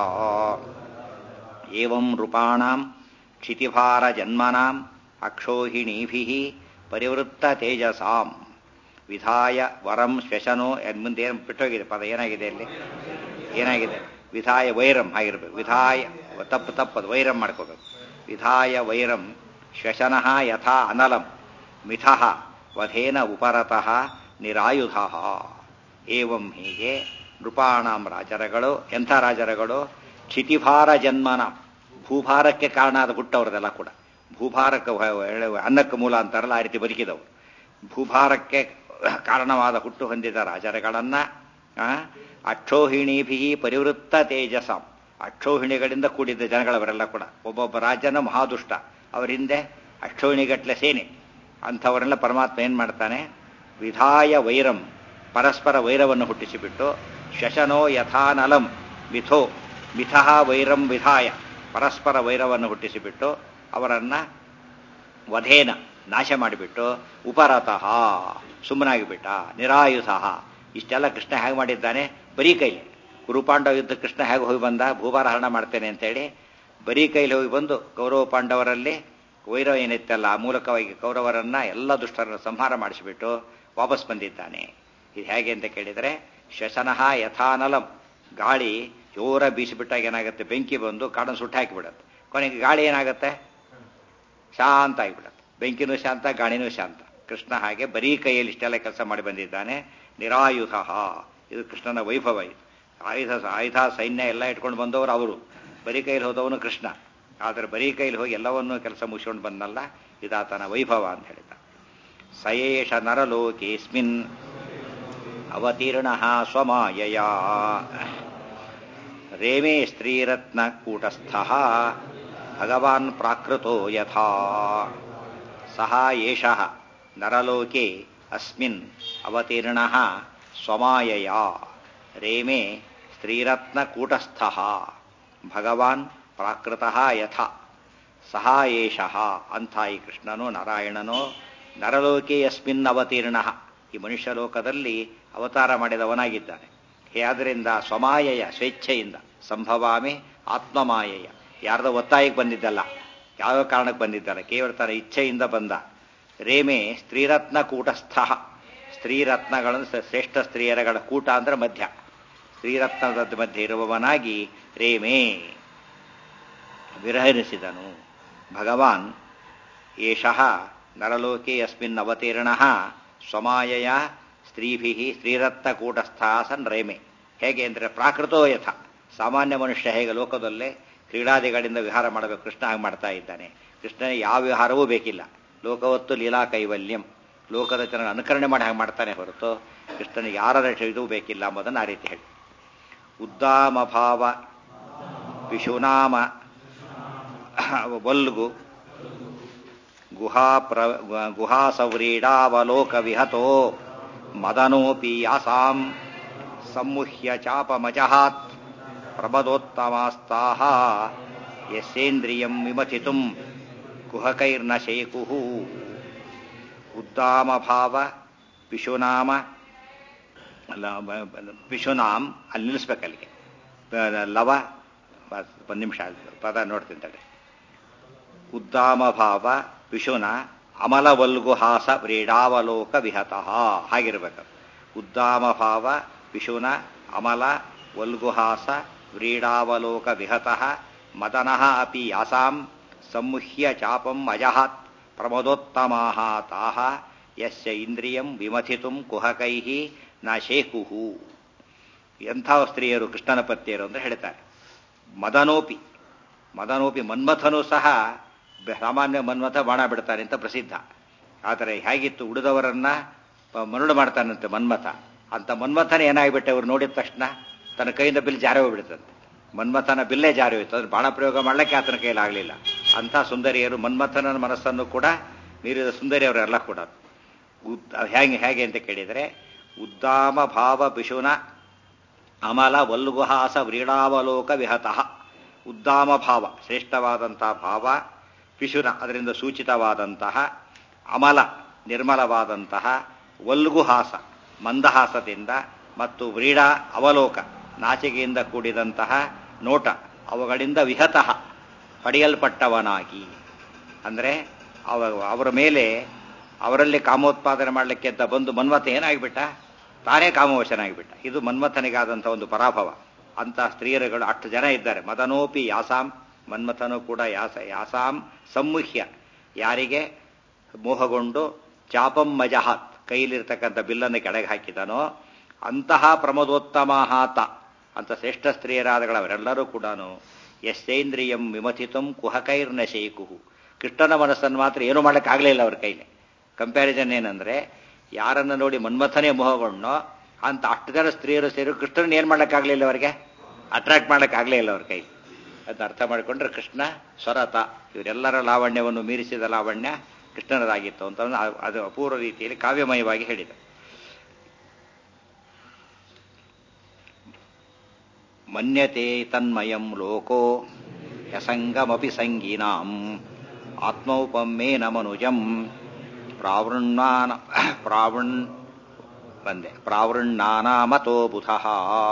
ಏವಂ ನೃಪಾಣಾಂ ಕ್ಷಿತಿಭಾರ ಜನ್ಮನಾಂ ಅಕ್ಷೋಹಿಣೀಭಿಃ ಪರಿವೃತ್ತ ತೇಜಸಾಂ ವಿಧಾಯ ವರಂ ಶ್ವಶನೋ ಎನ್ ಮುಂದೆ ಏನು ಬಿಟ್ಟೋಗಿದೆ ಪದ ಏನಾಗಿದೆ ಅಲ್ಲಿ ಏನಾಗಿದೆ ವಿಧಾಯ ವೈರಂ ಆಗಿರ್ಬೇಕು ವಿಧಾಯ ತಪ್ಪು ತಪ್ಪದು ವೈರಂ ಮಾಡ್ಕೋಬೇಕು ವಿಧಾಯ ವೈರಂ ಶ್ವಶನಃ ಯಥಾ ಅನಲಂ ಮಿಥಃ ವಧೇನ ಉಪರತಃ ನಿರಾಯುಧ ಏವಂ ಹೀಗೆ ನೃಪಾಣಾಂ ರಾಜರಗಳು ಎಂಥ ರಾಜರಗಳು ಕ್ಷಿತಿಭಾರ ಜನ್ಮನ ಭೂಭಾರಕ್ಕೆ ಕಾರಣ ಆದ ಹುಟ್ಟವ್ರದೆಲ್ಲ ಕೂಡ ಭೂಭಾರಕ್ಕೆ ವ- ಅನ್ನಕ್ಕೆ ಮೂಲ ಅಂತಾರಲ್ಲ ಆ ರೀತಿ ಬದುಕಿದವರು ಭೂಭಾರಕ್ಕೆ ಕಾರಣವಾದ ಹುಟ್ಟು ಹೊಂದಿದ ರಾಜರುಗಳನ್ನ ಆ, ಅಕ್ಷೋಹಿಣೀಭಿ ಪರಿವೃತ್ತ ತೇಜಸಾಂ ಅಕ್ಷೋಹಿಣಿಗಳಿಂದ ಕೂಡಿದ್ದ ಜನಗಳವರೆಲ್ಲ ಕೂಡ ಒಬ್ಬೊಬ್ಬ ರಾಜನ ಮಹಾದುಷ್ಟ ಅವರ ಹಿಂದೆ ಅಕ್ಷೋಹಿಣಿಗಟ್ಲೆ ಸೇನೆ ಅಂಥವರೆಲ್ಲ ಪರಮಾತ್ಮ ಏನ್ ಮಾಡ್ತಾನೆ ವಿಧಾಯ ವೈರಂ ಪರಸ್ಪರ ವೈರವನ್ನು ಹುಟ್ಟಿಸಿಬಿಟ್ಟು ಶಶನೋ ಯಥಾನಲಂ ಮಿಥೋ ಮಿಥಃ ವೈರಂ ವಿಧಾಯ ಪರಸ್ಪರ ವೈರವನ್ನು ಹುಟ್ಟಿಸಿಬಿಟ್ಟು ಅವರನ್ನ ವಧೇನ ನಾಶ ಮಾಡಿಬಿಟ್ಟು ಉಪರತಃ ಸುಮ್ಮನಾಗಿಬಿಟ್ಟ ನಿರಾಯುಧ ಇಷ್ಟೆಲ್ಲ ಕೃಷ್ಣ ಹೇಗೆ ಮಾಡಿದ್ದಾನೆ ಬರೀ ಕೈಲಿ ಕುರುಪಾಂಡವ ಯುದ್ಧ ಕೃಷ್ಣ ಹೇಗೆ ಹೋಗಿ ಬಂದ ಭೂಭಾರ ಹರಣ ಮಾಡ್ತೇನೆ ಅಂತೇಳಿ ಬರೀ ಕೈಲಿ ಹೋಗಿ ಬಂದು ಕೌರವ ಪಾಂಡವರಲ್ಲಿ ವೈರವ ಏನಿತ್ತಲ್ಲ ಆ ಮೂಲಕವಾಗಿ ಕೌರವರನ್ನ ಎಲ್ಲ ದುಷ್ಟರನ್ನು ಸಂಹಾರ ಮಾಡಿಸಿಬಿಟ್ಟು ವಾಪಸ್ ಬಂದಿದ್ದಾನೆ ಇದು ಹೇಗೆ ಅಂತ ಕೇಳಿದರೆ ಶಶನಃ ಯಥಾನಲಂ ಗಾಳಿ ಜೋರ ಬೀಸಿಬಿಟ್ಟಾಗ ಏನಾಗುತ್ತೆ ಬೆಂಕಿ ಬಂದು ಕಾಡನ್ನು ಸುಟ್ಟು ಹಾಕಿಬಿಡುತ್ತೆ ಕೊನೆಗೆ ಗಾಳಿ ಏನಾಗುತ್ತೆ ಶಾಂತ ಆಗಿಬಿಡುತ್ತೆ ಬೆಂಕಿನೂ ಶಾಂತ ಗಾಳಿನೂ ಶಾಂತ ಕೃಷ್ಣ ಹಾಗೆ ಬರೀ ಕೈಯಲ್ಲಿ ಇಷ್ಟೆಲ್ಲ ಕೆಲಸ ಮಾಡಿ ಬಂದಿದ್ದಾನೆ ನಿರಾಯುಧ ಇದು ಕೃಷ್ಣನ ವೈಭವ ಇದು ಆಯುಧ ಆಯುಧ ಸೈನ್ಯ ಎಲ್ಲ ಇಟ್ಕೊಂಡು ಬಂದವರು ಅವರು ಬರೀ ಕೈಯಲ್ಲಿ ಹೋದವನು ಕೃಷ್ಣ ಆದರೆ ಬರೀ ಕೈಯಲ್ಲಿ ಹೋಗಿ ಎಲ್ಲವನ್ನೂ ಕೆಲಸ ಮುಗಿಸ್ಕೊಂಡು ಬಂದಲ್ಲ ಇದಾತನ ವೈಭವ ಅಂತ ಹೇಳಿದ ಸಯೇಷ ನರಲೋಕೇಸ್ಮಿನ್ ಅವತೀರ್ಣ ಸ್ವಮಾಯಯ ರೇಮೇ ಸ್ತ್ರೀರತ್ನ ಕೂಟಸ್ಥ ಭಗವಾನ್ ಪ್ರಾಕೃತೋ ಯಥಾ ಸಹ ಏಷ ನರಲೋಕೆ ಅಸ್ಮಿನ್ ಅವತೀರ್ಣ ಸ್ವಮಾಯಯ ರೇಮೇ ಸ್ತ್ರೀರತ್ನ ಕೂಟಸ್ಥ ಭಗವಾನ್ ಪ್ರಾಕೃತಃ ಯಥಾ ಸಹ ಏಷ ಅಂಥ ಈ ಕೃಷ್ಣನು ನಾರಾಯಣನು ನರಲೋಕೆ ಯಸ್ಮಿನ್ ಅವತೀರ್ಣ ಈ ಮನುಷ್ಯ ಲೋಕದಲ್ಲಿ ಅವತಾರ ಮಾಡಿದವನಾಗಿದ್ದಾನೆ ಹೇ ಆದ್ದರಿಂದ ಸ್ವಮಾಯಯ ಸ್ವೇಚ್ಛೆಯಿಂದ ಸಂಭವಾಮಿ ಆತ್ಮಮಾಯಯ ಯಾರ್ದೋ ಒತ್ತಾಯಕ್ಕೆ ಬಂದಿದ್ದಲ್ಲ ಯಾವ ಕಾರಣಕ್ಕೆ ಬಂದಿದ್ದಲ್ಲ ಕೇವಲ ತನ್ನ ಇಚ್ಛೆಯಿಂದ ಬಂದ ರೇಮೆ ಸ್ತ್ರೀರತ್ನ ಕೂಟಸ್ಥ ಸ್ತ್ರೀರತ್ನಗಳನ್ನು ಸ- ಶ್ರೇಷ್ಠ ಸ್ತ್ರೀಯರಗಳ ಕೂಟ ಅಂದ್ರೆ ಮಧ್ಯ ಸ್ತ್ರೀರತ್ನದ ಮಧ್ಯೆ ಇರುವವನಾಗಿ ರೇಮೇ ವಿರಹರಿಸಿದನು ಭಗವಾನ್ ಏಷಃ ನರಲೋಕೆ ಯಸ್ಮಿನ್ ಅವತೀರ್ಣ ಸ್ವಮಾಯಯ ಸ್ತ್ರೀಭಿ ಸ್ತ್ರೀರತ್ನಕೂಟಸ್ಥ ಸನ್ ರೇಮೆ ಹೇಗೆ ಅಂದರೆ ಪ್ರಾಕೃತೋ ಯಥ ಸಾಮಾನ್ಯ ಮನುಷ್ಯ ಹೇಗೆ ಲೋಕದಲ್ಲೇ ಕ್ರೀಡಾದಿಗಳಿಂದ ವಿಹಾರ ಮಾಡಬೇಕು ಕೃಷ್ಣ ಹಾಗೆ ಮಾಡ್ತಾ ಇದ್ದಾನೆ ಕೃಷ್ಣನಿಗೆ ಯಾವ ವಿಹಾರವೂ ಬೇಕಿಲ್ಲ ಲೋಕವತ್ತು ಲೀಲಾ ಕೈವಲ್ಯಂ ಲೋಕದ ಜನರ ಅನುಕರಣೆ ಮಾಡಿ ಹಾಗೆ ಮಾಡ್ತಾನೆ ಹೊರತು ಕೃಷ್ಣನಿಗೆ ಯಾರ ಇದು ಬೇಕಿಲ್ಲ ಎಂಬುದನ್ನು ಆ ರೀತಿ ಹೇಳಿ ಉದ್ದಾಮ ಭಾವ ವಿಶುನಾಮ ವಲ್ಗು ಗುಹಾ ಪ್ರ ಗುಹಾಸವ್ರೀಡಾವಲೋಕ ವಿಹತೋ ಮದನೋಪಿ ಯಾಸಾಂ ಸಮ್ಮುಹ್ಯ ಚಾಪಮಜಹಾತ್ ಪ್ರಬದೋತ್ತಮಾಸ್ತಾಹ ಯಸ್ಯೇಂದ್ರಿಯಂ ವಿಮಥಿತುಂ ಕುಹಕೈರ್ನ ಶೇಕುಃ ಉದ್ದಾಮ ಭಾವ ಪಿಶುನಾಮ ಪಿಶುನಾಮ್ ಅಲ್ಲಿ ನಿಲ್ಲಿಸ್ಬೇಕು ಅಲ್ಲಿಗೆ ಲವ ಒಂದು ನಿಮಿಷ ಪದ ನೋಡ್ತೀನಿ ತಡೆ ಉದ್ದಾಮ ಭಾವ ವಿಶುನ ಅಮಲವಲ್ಗುಹಾಸ ವ್ರೀಡಾವಲೋಕ ವಿಹತಃ ಹಾಗಿರ್ಬೇಕು ಉದ್ದಾಮ ಭಾವ ವಿಶುನ ಅಮಲ ವಲ್ಗುಹಾಸ ವ್ರೀಡಾವಲೋಕ ವಿಹತಃ ಮದನಃ ಅಪಿ ಯಾಸಾಂ ಸಮ್ಮುಹ್ಯ ಚಾಪಂ ಅಜಹಾತ್ ಪ್ರಮದೋತ್ತಮಾಹ ತಾಹ ಯಸ್ಯ ಇಂದ್ರಿಯಂ ವಿಮಥಿತುಂ ಕುಹಕೈಃ ನ ಶೇಕುಹು ಎಂಥ ಸ್ತ್ರೀಯರು ಕೃಷ್ಣನ ಪತ್ನಿಯರು ಅಂತ ಹೇಳ್ತಾರೆ ಮದನೋಪಿ ಮದನೋಪಿ ಮನ್ಮಥನೂ ಸಹ ಸಾಮಾನ್ಯ ಮನ್ಮಥ ಬಾಣ ಬಿಡ್ತಾನೆ ಅಂತ ಪ್ರಸಿದ್ಧ ಆದರೆ ಹೇಗಿತ್ತು ಉಳಿದವರನ್ನ ಮರುಳು ಮಾಡ್ತಾನಂತೆ ಮನ್ಮಥ ಅಂತ ಮನ್ಮಥನ ಏನಾಗ್ಬಿಟ್ಟೆ ಅವ್ರು ನೋಡಿದ ತಕ್ಷಣ ತನ್ನ ಕೈಯಿಂದ ಬಿಲ್ ಜಾರಿ ಹೋಗ್ಬಿಡ್ತಂತೆ ಮನ್ಮಥನ ಬಿಲ್ಲೇ ಜಾರಿ ಹೋಯ್ತು ಅದ್ರ ಬಾಣ ಪ್ರಯೋಗ ಮಾಡ್ಲಿಕ್ಕೆ ಆತನ ಕೈಯಲ್ಲಿ ಆಗಲಿಲ್ಲ ಅಂಥ ಸುಂದರಿಯರು ಮನ್ಮಥನ ಮನಸ್ಸನ್ನು ಕೂಡ ಮೀರಿದ ಸುಂದರಿಯವರೆಲ್ಲ ಕೂಡ ಹೇಗೆ ಹೇಗೆ ಅಂತ ಕೇಳಿದರೆ ಉದ್ದಾಮ ಭಾವ ಪಿಶುನ ಅಮಲ ವಲ್ಗುಹಾಸ ವ್ರೀಡಾವಲೋಕ ವಿಹತಃ ಉದ್ದಾಮ ಭಾವ ಶ್ರೇಷ್ಠವಾದಂತಹ ಭಾವ ಪಿಶುನ ಅದರಿಂದ ಸೂಚಿತವಾದಂತಹ ಅಮಲ ನಿರ್ಮಲವಾದಂತಹ ವಲ್ಗುಹಾಸ ಮಂದಹಾಸದಿಂದ ಮತ್ತು ವ್ರೀಡಾ ಅವಲೋಕ ನಾಚಿಕೆಯಿಂದ ಕೂಡಿದಂತಹ ನೋಟ ಅವುಗಳಿಂದ ವಿಹತಃ ಪಡೆಯಲ್ಪಟ್ಟವನಾಗಿ ಅಂದರೆ ಅವ ಅವರ ಮೇಲೆ ಅವರಲ್ಲಿ ಕಾಮೋತ್ಪಾದನೆ ಮಾಡಲಿಕ್ಕೆ ಅಂತ ಬಂದು ಮನ್ಮಥ ಏನಾಗಿಬಿಟ್ಟ ತಾನೇ ಕಾಮವಶನಾಗಿಬಿಟ್ಟ ಇದು ಮನ್ಮಥನಿಗಾದಂಥ ಒಂದು ಪರಾಭವ ಅಂತ ಸ್ತ್ರೀಯರುಗಳು ಅಷ್ಟು ಜನ ಇದ್ದಾರೆ ಮದನೋಪಿ ಯಾಸಾಂ ಮನ್ಮಥನೂ ಕೂಡ ಯಾಸ ಯಾಸಾಂ ಸಮ್ಮುಹ್ಯ ಯಾರಿಗೆ ಮೋಹಗೊಂಡು ಚಾಪಂ ಮಜಹಾತ್ ಕೈಲಿರ್ತಕ್ಕಂಥ ಬಿಲ್ಲನ್ನು ಕೆಳಗೆ ಹಾಕಿದನೋ ಅಂತಹ ಪ್ರಮದೋತ್ತಮಾಹಾತ ಅಂತ ಶ್ರೇಷ್ಠ ಸ್ತ್ರೀಯರಾದಗಳವರೆಲ್ಲರೂ ಕೂಡ ಯಶೇಂದ್ರಿಯಂ ವಿಮಥಿತಂ ಕುಹಕೈರ್ನ ಶೇಕುಹು ಕೃಷ್ಣನ ಮನಸ್ಸನ್ನು ಮಾತ್ರ ಏನೂ ಮಾಡೋಕ್ಕಾಗಲೇ ಇಲ್ಲ ಅವ್ರ ಕೈಲಿ ಕಂಪ್ಯಾರಿಸನ್ ಏನಂದ್ರೆ ಯಾರನ್ನು ನೋಡಿ ಮನ್ಮಥನೇ ಮೋಹಗೊಂಡೋ ಅಂತ ಅಷ್ಟು ಜನ ಸ್ತ್ರೀಯರು ಸೇರಿ ಕೃಷ್ಣನ ಏನು ಮಾಡೋಕ್ಕಾಗಲಿಲ್ಲ ಅವರಿಗೆ ಅಟ್ರಾಕ್ಟ್ ಮಾಡೋಕ್ಕಾಗಲೇ ಇಲ್ಲ ಅವ್ರ ಕೈ ಅದನ್ನ ಅರ್ಥ ಮಾಡಿಕೊಂಡ್ರೆ ಕೃಷ್ಣ ಸ್ವರತ ಇವರೆಲ್ಲರ ಲಾವಣ್ಯವನ್ನು ಮೀರಿಸಿದ ಲಾವಣ್ಯ ಕೃಷ್ಣನದಾಗಿತ್ತು ಅಂತ ಅದು ಅಪೂರ್ವ ರೀತಿಯಲ್ಲಿ ಕಾವ್ಯಮಯವಾಗಿ ಹೇಳಿದೆ ಮನ್ಯತೆ ತನ್ಮಯಂ ಲೋಕೋ ಯಸಂಗಮಪಿ ಸಂಗೀನಾಂ ಆತ್ಮೌಪಮ್ಯೇನ ಮನುಜಂ ಪ್ರಾವೃಣ್ಣಾನ ಪ್ರಾವೃಣ್ ಬಂದೆ ಪ್ರಾವೃಣ್ಣಾನಾಮತೋ ಬುಧಃ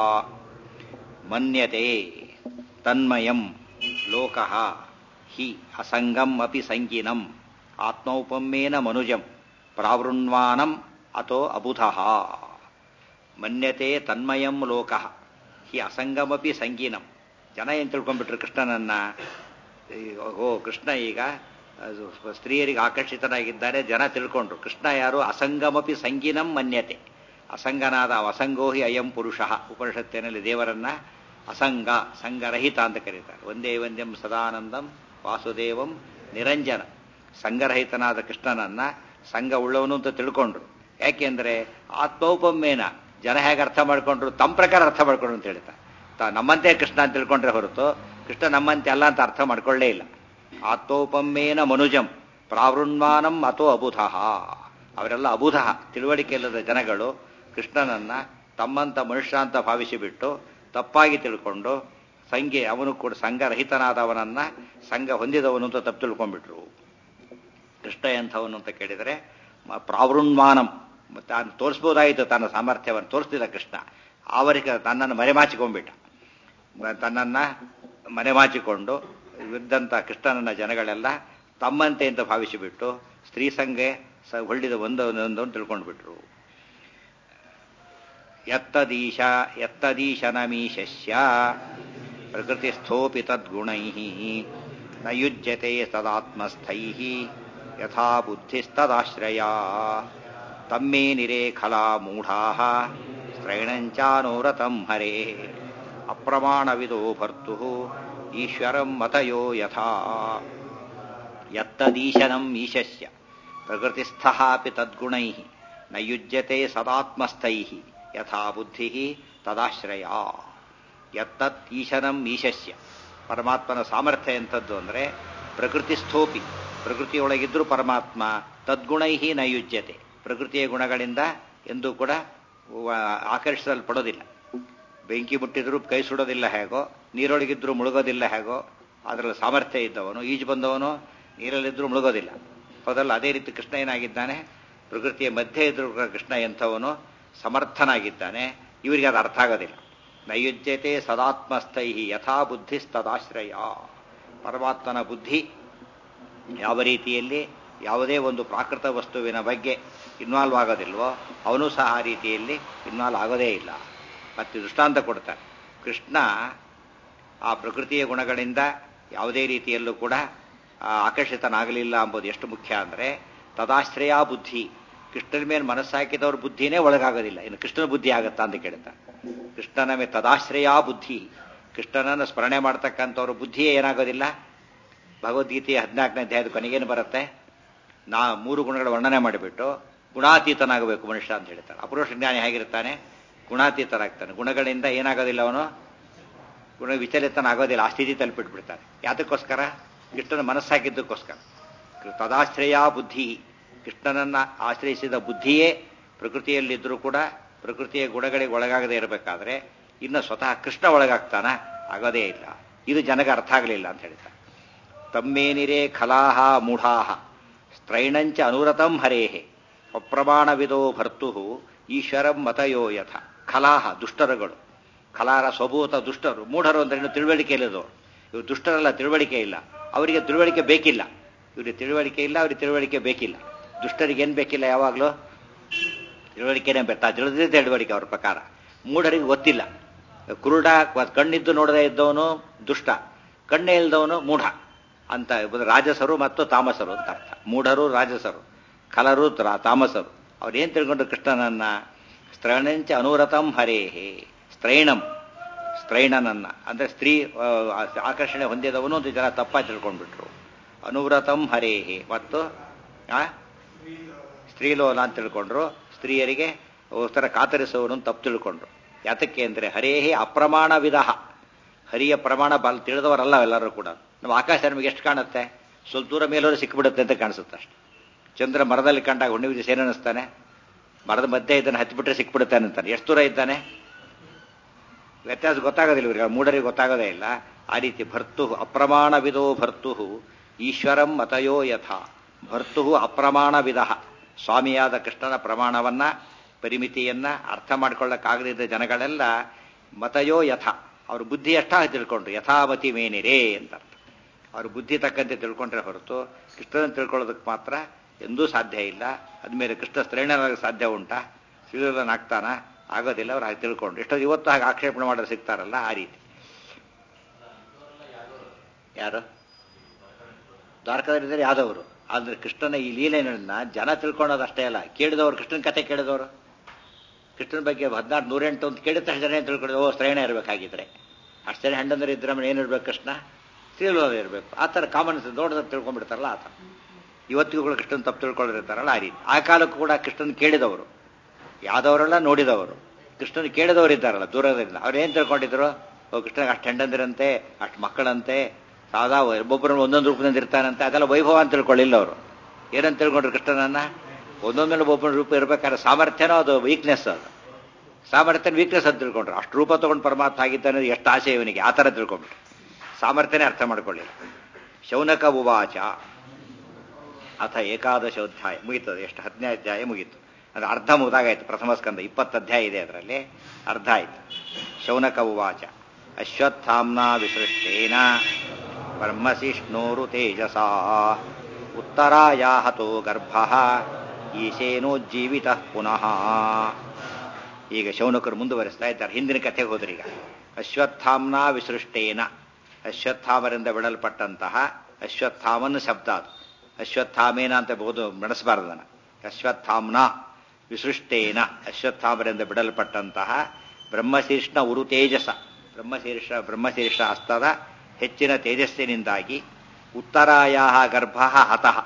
ಮನ್ಯತೆ ತನ್ಮಯಂ ಲೋಕಃ ಹಿ ಅಸಂಗಂ ಅಪಿ ಸಂಗಿನಂ ಆತ್ಮೌಪಮ್ಯೇನ ಮನುಜಂ ಪ್ರಾವೃಣ್ವಾನಂ ಅಥೋ ಅಬುಧಃ ಮನ್ಯತೆ ತನ್ಮಯಂ ಲೋಕಃ ಹಿ ಅಸಂಗಮಪಿ ಸಂಗೀನಂ ಜನ ಏನು ತಿಳ್ಕೊಂಡ್ಬಿಟ್ರು ಕೃಷ್ಣನನ್ನ ಓ ಕೃಷ್ಣ ಈಗ ಸ್ತ್ರೀಯರಿಗೆ ಆಕರ್ಷಿತನಾಗಿದ್ದಾರೆ ಜನ ತಿಳ್ಕೊಂಡ್ರು ಕೃಷ್ಣ ಯಾರು ಅಸಂಗಮಪಿ ಸಂಗೀನಂ ಮನ್ಯತೆ ಅಸಂಗನಾದ ಅಸಂಗೋಹಿ ಅಯಂ ಪುರುಷ ಉಪನಿಷತ್ತಿನಲ್ಲಿ ದೇವರನ್ನ ಅಸಂಗ ಸಂಗರಹಿತ ಅಂತ ಕರೀತಾರೆ ಒಂದೇ ಒಂದ್ಯಂ ಸದಾನಂದಂ ವಾಸುದೇವಂ ನಿರಂಜನ ಸಂಗರಹಿತನಾದ ಕೃಷ್ಣನನ್ನ ಸಂಘ ಉಳ್ಳವನು ಅಂತ ತಿಳ್ಕೊಂಡ್ರು ಯಾಕೆಂದ್ರೆ ಆತ್ಮೌಪಮ್ಯೇನ ಜನ ಹೇಗೆ ಅರ್ಥ ಮಾಡ್ಕೊಂಡ್ರು ತಮ್ಮ ಪ್ರಕಾರ ಅರ್ಥ ಮಾಡ್ಕೊಂಡ್ರು ಅಂತ ಹೇಳ್ತಾರೆ ನಮ್ಮಂತೆ ಕೃಷ್ಣ ಅಂತ ತಿಳ್ಕೊಂಡ್ರೆ ಹೊರತು ಕೃಷ್ಣ ನಮ್ಮಂತೆ ಅಲ್ಲ ಅಂತ ಅರ್ಥ ಮಾಡ್ಕೊಳ್ಳೇ ಇಲ್ಲ ಆತ್ಮೋಪಮ್ಯೇನ ಮನುಜಂ ಪ್ರಾವೃಣ್ವಾನಂ ಅಥೋ ಅಬುಧಃ ಅವರೆಲ್ಲ ಅಬುಧ ತಿಳುವಳಿಕೆ ಇಲ್ಲದ ಜನಗಳು ಕೃಷ್ಣನನ್ನ ತಮ್ಮಂತ ಮನುಷ್ಯ ಅಂತ ಭಾವಿಸಿಬಿಟ್ಟು ತಪ್ಪಾಗಿ ತಿಳ್ಕೊಂಡು ಸಂಘೆ ಅವನು ಕೂಡ ಸಂಘರಹಿತನಾದವನನ್ನ ಸಂಘ ಹೊಂದಿದವನು ಅಂತ ತಪ್ಪು ತಿಳ್ಕೊಂಡ್ಬಿಟ್ರು ಕೃಷ್ಣ ಎಂಥವನು ಅಂತ ಕೇಳಿದರೆ ಪ್ರಾವೃಣ್ವಾನಂ ತಾನು ತೋರಿಸ್ಬೋದಾಯಿತು ತನ್ನ ಸಾಮರ್ಥ್ಯವನ್ನು ತೋರಿಸ್ತಿಲ್ಲ ಕೃಷ್ಣ ಅವರಿಗೆ ತನ್ನನ್ನು ಮರೆಮಾಚಿಕೊಂಡ್ಬಿಟ್ಟ ತನ್ನನ್ನ ಮರೆಮಾಚಿಕೊಂಡು ಇದ್ದಂಥ ಕೃಷ್ಣನನ್ನ ಜನಗಳೆಲ್ಲ ತಮ್ಮಂತೆ ಅಂತ ಭಾವಿಸಿಬಿಟ್ಟು ಸ್ತ್ರೀ ಸಂಘೆ ಹೊಳ್ಳಿದ ಒಂದೊಂದೊಂದು ತಿಳ್ಕೊಂಡ್ಬಿಟ್ರು ಎತ್ತದೀಶ ಎತ್ತದೀಶನಮೀಶಸ್ಯ ಪ್ರಕೃತಿಸ್ಥೋಪಿ ತದ್ಗುಣೈ ನ ಯುಜ್ಯತೆ ಸದಾತ್ಮಸ್ಥೈ ಯಥಾ ಬುದ್ಧಿಸ್ತದಾಶ್ರಯ ತಮ್ಮೇ ನಿರೇಖಲಾ ಮೂಢಾ ಸ್ತ್ರೈಣಂಚಾನೋರತಂ ಹರೇ ಅಪ್ರಮಾಣವಿದೋ ಭರ್ತು ಈಶ್ವರಂ ಮತಯೋ ಯಥಾ ಯತ್ತದೀಶನಂ ಈಶಸ್ಯ ಪ್ರಕೃತಿಸ್ಥ ಅಪಿ ತದ್ಗುಣೈ ನ ಯುಜ್ಯತೆ ಸದಾತ್ಮಸ್ಥೈ ಯಥಾ ಬುದ್ಧಿ ತದಾಶ್ರಯ ಯತ್ತತ್ ಈಶನಂ ಈಶಸ್ಯ ಪರಮಾತ್ಮನ ಸಾಮರ್ಥ್ಯ ಎಂಥದ್ದು ಅಂದರೆ ಪ್ರಕೃತಿಸ್ಥೋಪಿ ಪ್ರಕೃತಿಯೊಳಗಿದ್ರೂ ಪರಮಾತ್ಮ ತದ್ಗುಣೈ ನೈಯುಜ್ಯತೆ ಪ್ರಕೃತಿಯ ಗುಣಗಳಿಂದ ಎಂದೂ ಕೂಡ ಆಕರ್ಷಿಸಲ್ಪಡೋದಿಲ್ಲ ಬೆಂಕಿ ಮುಟ್ಟಿದ್ರೂ ಕೈ ಸುಡೋದಿಲ್ಲ ಹೇಗೋ ನೀರೊಳಗಿದ್ರೂ ಮುಳುಗೋದಿಲ್ಲ ಹೇಗೋ ಅದರಲ್ಲಿ ಸಾಮರ್ಥ್ಯ ಇದ್ದವನು ಈಜು ಬಂದವನು ನೀರಲ್ಲಿದ್ದರೂ ಮುಳುಗೋದಿಲ್ಲ ಹೌದಲ್ಲ ಅದೇ ರೀತಿ ಕೃಷ್ಣ ಏನಾಗಿದ್ದಾನೆ ಪ್ರಕೃತಿಯ ಮಧ್ಯೆ ಇದ್ರೂ ಕೃಷ್ಣ ಎಂಥವನು ಸಮರ್ಥನಾಗಿದ್ದಾನೆ ಇವರಿಗೆ ಅದು ಅರ್ಥ ಆಗೋದಿಲ್ಲ ನೈಯುಜ್ಯತೆ ಸದಾತ್ಮಸ್ಥೈ ಯಥಾ ಬುದ್ಧಿಸ್ತದಾಶ್ರಯ ಪರಮಾತ್ಮನ ಬುದ್ಧಿ ಯಾವ ರೀತಿಯಲ್ಲಿ ಯಾವುದೇ ಒಂದು ಪ್ರಾಕೃತ ವಸ್ತುವಿನ ಬಗ್ಗೆ ಇನ್ವಾಲ್ವ್ ಆಗೋದಿಲ್ವೋ ಅವನು ಸಹ ಆ ರೀತಿಯಲ್ಲಿ ಇನ್ವಾಲ್ವ್ ಆಗೋದೇ ಇಲ್ಲ ಮತ್ತೆ ದೃಷ್ಟಾಂತ ಕೊಡ್ತಾರೆ ಕೃಷ್ಣ ಆ ಪ್ರಕೃತಿಯ ಗುಣಗಳಿಂದ ಯಾವುದೇ ರೀತಿಯಲ್ಲೂ ಕೂಡ ಆಕರ್ಷಿತನಾಗಲಿಲ್ಲ ಎಂಬುದು ಎಷ್ಟು ಮುಖ್ಯ ಅಂದರೆ ತದಾಶ್ರಯ ಬುದ್ಧಿ ಕೃಷ್ಣನ ಮೇಲೆ ಮನಸ್ಸಾಕಿದವ್ರ ಬುದ್ಧಿನೇ ಒಳಗಾಗೋದಿಲ್ಲ ಇನ್ನು ಕೃಷ್ಣನ ಬುದ್ಧಿ ಆಗುತ್ತಾ ಅಂತ ಕೇಳ್ತಾರೆ ಕೃಷ್ಣನ ಮೇಲೆ ತದಾಶ್ರಯ ಬುದ್ಧಿ ಕೃಷ್ಣನನ್ನು ಸ್ಮರಣೆ ಮಾಡ್ತಕ್ಕಂಥವ್ರ ಬುದ್ಧಿಯೇ ಏನಾಗೋದಿಲ್ಲ ಭಗವದ್ಗೀತೆಯ ಹದಿನಾಲ್ಕನೇ ಅಧ್ಯಾಯದ ಕೊನೆಗೇನು ಬರುತ್ತೆ ನಾ ಮೂರು ಗುಣಗಳ ವರ್ಣನೆ ಮಾಡಿಬಿಟ್ಟು ಗುಣಾತೀತನಾಗಬೇಕು ಮನುಷ್ಯ ಅಂತ ಹೇಳ್ತಾರೆ ಅಪುರುಷ ಜ್ಞಾನಿ ಹೇಗಿರ್ತಾನೆ ಗುಣಾತೀತನಾಗ್ತಾನೆ ಗುಣಗಳಿಂದ ಏನಾಗೋದಿಲ್ಲ ಅವನು ಗುಣ ವಿಚಲಿತನಾಗೋದಿಲ್ಲ ಆ ಸ್ಥಿತಿ ತಲುಪಿಟ್ಬಿಡ್ತಾನೆ ಯಾತಕ್ಕೋಸ್ಕರ ಕೃಷ್ಣನ ಮನಸ್ಸಾಕಿದ್ದಕ್ಕೋಸ್ಕರ ತದಾಶ್ರಯ ಬುದ್ಧಿ ಕೃಷ್ಣನನ್ನ ಆಶ್ರಯಿಸಿದ ಬುದ್ಧಿಯೇ ಪ್ರಕೃತಿಯಲ್ಲಿದ್ದರೂ ಕೂಡ ಪ್ರಕೃತಿಯ ಗುಣಗಳಿಗೆ ಒಳಗಾಗದೇ ಇರಬೇಕಾದ್ರೆ ಇನ್ನು ಸ್ವತಃ ಕೃಷ್ಣ ಒಳಗಾಗ್ತಾನ ಆಗೋದೇ ಇಲ್ಲ ಇದು ಜನಗೆ ಅರ್ಥ ಆಗಲಿಲ್ಲ ಅಂತ ಹೇಳ್ತಾರೆ ತಮ್ಮೇನಿರೇ ಖಲಾಹ ಮೂಢಾಹ ಸ್ತ್ರೈಣಂಚ ಅನುರತಂ ಹರೇಹೆ ಅಪ್ರಮಾಣವಿದೋ ಭರ್ತು ಈಶ್ವರಂ ಮತಯೋ ಯಥ ಖಲಾಹ ದುಷ್ಟರುಗಳು ಖಲಾರ ಸ್ವಭೂತ ದುಷ್ಟರು ಮೂಢರು ಅಂದ್ರೆ ಇನ್ನು ತಿಳುವಳಿಕೆ ಇಲ್ಲದವರು ಇವರು ದುಷ್ಟರಲ್ಲ ತಿಳುವಳಿಕೆ ಇಲ್ಲ ಅವರಿಗೆ ತಿಳುವಳಿಕೆ ಬೇಕಿಲ್ಲ ಇವರಿಗೆ ತಿಳುವಳಿಕೆ ಇಲ್ಲ ಅವ್ರಿಗೆ ತಿಳುವಳಿಕೆ ಬೇಕಿಲ್ಲ ದುಷ್ಟರಿಗೆ ಏನು ಬೇಕಿಲ್ಲ ಯಾವಾಗಲೂ ತಿಳುವಳಿಕೆನೇ ಬೇಕು ತಿಳಿದೇ ತಿಳುವಳಿಕೆ ಅವ್ರ ಪ್ರಕಾರ ಮೂಢರಿಗೆ ಗೊತ್ತಿಲ್ಲ ಕುರುಡ ಕಣ್ಣಿದ್ದು ನೋಡದೇ ಇದ್ದವನು ದುಷ್ಟ ಕಣ್ಣೇ ಇಲ್ದವನು ಮೂಢ ಅಂತ ರಾಜಸರು ಮತ್ತು ತಾಮಸರು ಅಂತ ಅರ್ಥ ಮೂಢರು ರಾಜಸರು ಕಲರು ತಾಮಸರು ಅವ್ರೇನ್ ತಿಳ್ಕೊಂಡ್ರು ಕೃಷ್ಣನನ್ನ ಸ್ತ್ರೈಣಂಚ ಅನುರತಂ ಹರೇಹೇ ಸ್ತ್ರೈಣಂ ಸ್ತ್ರೈಣನನ್ನ ಅಂದ್ರೆ ಸ್ತ್ರೀ ಆಕರ್ಷಣೆ ಹೊಂದಿದವನು ಒಂದು ಜನ ತಪ್ಪಾಗಿ ತಿಳ್ಕೊಂಡ್ಬಿಟ್ರು ಅನುವ್ರತಂ ಹರೇಹೇ ಮತ್ತು ಸ್ತ್ರೀಲೋಲ ಅಂತ ತಿಳ್ಕೊಂಡ್ರು ಸ್ತ್ರೀಯರಿಗೆ ಉತ್ತರ ಕಾತರಿಸುವವನು ತಪ್ಪು ತಿಳ್ಕೊಂಡ್ರು ಯಾತಕ್ಕೆ ಅಂದ್ರೆ ಹರೇಹೇ ಅಪ್ರಮಾಣ ವಿಧ ಹರಿಯ ಪ್ರಮಾಣ ಬಲ್ ತಿಳಿದವರಲ್ಲ ಎಲ್ಲರೂ ಕೂಡ ನಮ್ಮ ಆಕಾಶ ನಮಗೆ ಎಷ್ಟು ಕಾಣುತ್ತೆ ಸ್ವಲ್ಪ ದೂರ ಮೇಲೋರು ಸಿಕ್ಕಿಬಿಡುತ್ತೆ ಅಂತ ಕಾಣಿಸುತ್ತೆ ಅಷ್ಟೆ ಚಂದ್ರ ಮರದಲ್ಲಿ ಕಂಡಾಗ ಹುಣ್ಣಿಮೆ ದಿವಸ ಏನನ್ನಿಸ್ತಾನೆ ಮರದ ಮಧ್ಯೆ ಇದನ್ನು ಹತ್ತಿಬಿಟ್ರೆ ಸಿಕ್ಬಿಡುತ್ತಾನೆ ಅಂತಾನೆ ಎಷ್ಟು ದೂರ ಇದ್ದಾನೆ ವ್ಯತ್ಯಾಸ ಗೊತ್ತಾಗೋದಿಲ್ಲ ಇವ್ರಿಗೆ ಮೂಢರಿಗೆ ಗೊತ್ತಾಗೋದೇ ಇಲ್ಲ ಆ ರೀತಿ ಭರ್ತು ಅಪ್ರಮಾಣವಿದೋ ಭರ್ತು ಈಶ್ವರಂ ಮತಯೋ ಯಥ ಭರ್ತು ಅಪ್ರಮಾಣವಿಧ ಸ್ವಾಮಿಯಾದ ಕೃಷ್ಣನ ಪ್ರಮಾಣವನ್ನ ಪರಿಮಿತಿಯನ್ನ ಅರ್ಥ ಮಾಡ್ಕೊಳ್ಳಕ್ಕಾಗದಿದ್ದ ಜನಗಳೆಲ್ಲ ಮತಯೋ ಯಥ ಅವ್ರ ಬುದ್ಧಿ ಅಷ್ಟ ತಿಳ್ಕೊಂಡ್ರು ಯಥಾಮತಿ ಮೇನಿರೇ ಅಂತ ಅರ್ಥ ಅವ್ರ ಬುದ್ಧಿ ತಕ್ಕಂತೆ ತಿಳ್ಕೊಂಡ್ರೆ ಹೊರತು ಕೃಷ್ಣನ ತಿಳ್ಕೊಳ್ಳೋದಕ್ಕೆ ಮಾತ್ರ ಎಂದೂ ಸಾಧ್ಯ ಇಲ್ಲ ಅದ್ಮೇಲೆ ಕೃಷ್ಣ ಸ್ತ್ರೀಣನಾಗ ಸಾಧ್ಯ ಉಂಟಾ ಶ್ರೀಲನಾಗ್ತಾನ ಆಗೋದಿಲ್ಲ ಅವ್ರು ಹಾಗೆ ತಿಳ್ಕೊಂಡು ಎಷ್ಟೋ ಇವತ್ತು ಹಾಗೆ ಆಕ್ಷೇಪಣೆ ಮಾಡೋರು ಸಿಗ್ತಾರಲ್ಲ ಆ ರೀತಿ ಯಾರು ದ್ವಾರಕದಲ್ಲಿದ್ದಾರೆ ಯಾದವರು ಆದ್ರೆ ಕೃಷ್ಣನ ಈ ಲೀಲೆಗಳನ್ನ ಜನ ತಿಳ್ಕೊಳ್ಳೋದು ಅಷ್ಟೇ ಅಲ್ಲ ಕೇಳಿದವರು ಕೃಷ್ಣನ ಕತೆ ಕೇಳಿದವರು ಕೃಷ್ಣನ ಬಗ್ಗೆ ಹದಿನಾರು ನೂರೆಂಟು ಅಂತ ಕೇಳಿದ ತಕ್ಷಣ ಜನ ತಿಳ್ಕೊಂಡು ಓ ಸ್ತ್ರೈಣ ಇರಬೇಕಾಗಿದ್ರೆ ಅಷ್ಟು ಜನ ಹೆಂಡಂದ್ರೆ ಇದ್ರೆ ಏನಿರ್ಬೇಕು ಕೃಷ್ಣ ಸ್ತ್ರೀಲೋದ ಇರಬೇಕು ಆ ಥರ ಕಾಮನ್ ದೊಡ್ಡದ ತಿಳ್ಕೊಂಡ್ಬಿಡ್ತಾರಲ್ಲ ಆ ಥರ ಇವತ್ತಿಗೂ ಕೂಡ ಕೃಷ್ಣನ್ ತಪ್ಪು ತಿಳ್ಕೊಂಡಿರ್ತಾರಲ್ಲ ಆ ರೀತಿ ಆ ಕಾಲಕ್ಕೂ ಕೂಡ ಕೃಷ್ಣನ್ ಕೇಳಿದವರು ಯಾದವರೆಲ್ಲ ನೋಡಿದವರು ಕೃಷ್ಣನ್ ಕೇಳಿದವರು ಇದ್ದಾರಲ್ಲ ದೂರದಿಂದ ಅವ್ರು ಏನ್ ತಿಳ್ಕೊಂಡಿದ್ರು ಓ ಕೃಷ್ಣಗೆ ಅಷ್ಟು ಹೆಂಡಂದಿರಂತೆ ಅಷ್ಟು ಮಕ್ಕಳಂತೆ ಸಾದಾ ಒಬ್ಬೊಬ್ಬರನ್ನು ಒಂದೊಂದು ರೂಪದಿಂದ ಇರ್ತಾನಂತೆ ಅದೆಲ್ಲ ವೈಭವ ಅಂತ ತಿಳ್ಕೊಳ್ಳಿಲ್ಲ ಅವರು ಏನಂತ ತಿಳ್ಕೊಂಡ್ರು ಕೃಷ್ಣನನ್ನ ಒಂದೊಂದನ್ನು ಒಬ್ಬೊಬ್ಬನ ರೂಪ ಇರ್ಬೇಕಾದ್ರೆ ಸಾಮರ್ಥ್ಯನೋ ಅದು ವೀಕ್ನೆಸ್ ಅದು ಸಾಮರ್ಥ್ಯನ ವೀಕ್ನೆಸ್ ಅಂತ ತಿಳ್ಕೊಂಡ್ರು ಅಷ್ಟು ರೂಪ ತಗೊಂಡು ಪರಮಾತ್ಮ ಆಗಿದ್ದಾನೆ ಎಷ್ಟು ಆಸೆ ಇವನಿಗೆ ಆ ಥರ ತಿಳ್ಕೊಂಡ್ಬಿಟ್ರು ಸಾಮರ್ಥ್ಯನೇ ಅರ್ಥ ಮಾಡ್ಕೊಳ್ಳಿಲ್ಲ ಶೌನಕ ಉವಾಚ ಅಥ ಏಕಾದಶೋಧ್ಯಾಯ ಮುಗೀತದೆ ಎಷ್ಟು ಹದಿನೈದು ಅಧ್ಯಾಯ ಮುಗೀತು ಅದು ಅರ್ಧ ಮುಗಿದಾಗಾಯ್ತು ಪ್ರಥಮ ಸ್ಕಂದ ಇಪ್ಪತ್ತು ಅಧ್ಯಾಯ ಇದೆ ಅದರಲ್ಲಿ ಅರ್ಧ ಆಯ್ತು ಶೌನಕ ಉವಾಚ ಅಶ್ವತ್ಥಾಮ್ನಾ ವಿಸೃಷ್ಟೇನ ಬ್ರಹ್ಮಸಿಷ್ಣೋರು ತೇಜಸಾ ಉತ್ತರಾಯಾ ಹತೋ ಗರ್ಭ ಈಶೇನೋಜ್ಜೀವಿತ ಪುನಃ ಈಗ ಶೌನಕರು ಮುಂದುವರಿಸ್ತಾ ಇದ್ದಾರೆ ಹಿಂದಿನ ಕಥೆಗೆ ಹೋದ್ರಿ ಈಗ ಅಶ್ವತ್ಥಾಮ್ನಾ ವಿಸೃಷ್ಟೇನ ಅಶ್ವತ್ಥಾಮರಿಂದ ಬಿಡಲ್ಪಟ್ಟಂತಹ ಅಶ್ವತ್ಥಾಮನ ಶಬ್ದ ಅದು ಅಶ್ವತ್ಥಾಮೇನ ಅಂತ ಬಹುದು ನಡೆಸಬಾರದನ ಅಶ್ವತ್ಥಾಮ್ನ ವಿಸೃಷ್ಟೇನ ಅಶ್ವತ್ಥಾಮರಿಂದ ಬಿಡಲ್ಪಟ್ಟಂತಹ ಬ್ರಹ್ಮಶೀರ್ಷ ಉರು ತೇಜಸ ಬ್ರಹ್ಮಶೀರ್ಷ ಬ್ರಹ್ಮಶೀರ್ಷ ಹಸ್ತದ ಹೆಚ್ಚಿನ ತೇಜಸ್ಸಿನಿಂದಾಗಿ ಉತ್ತರಾಯ ಗರ್ಭ ಹತಃ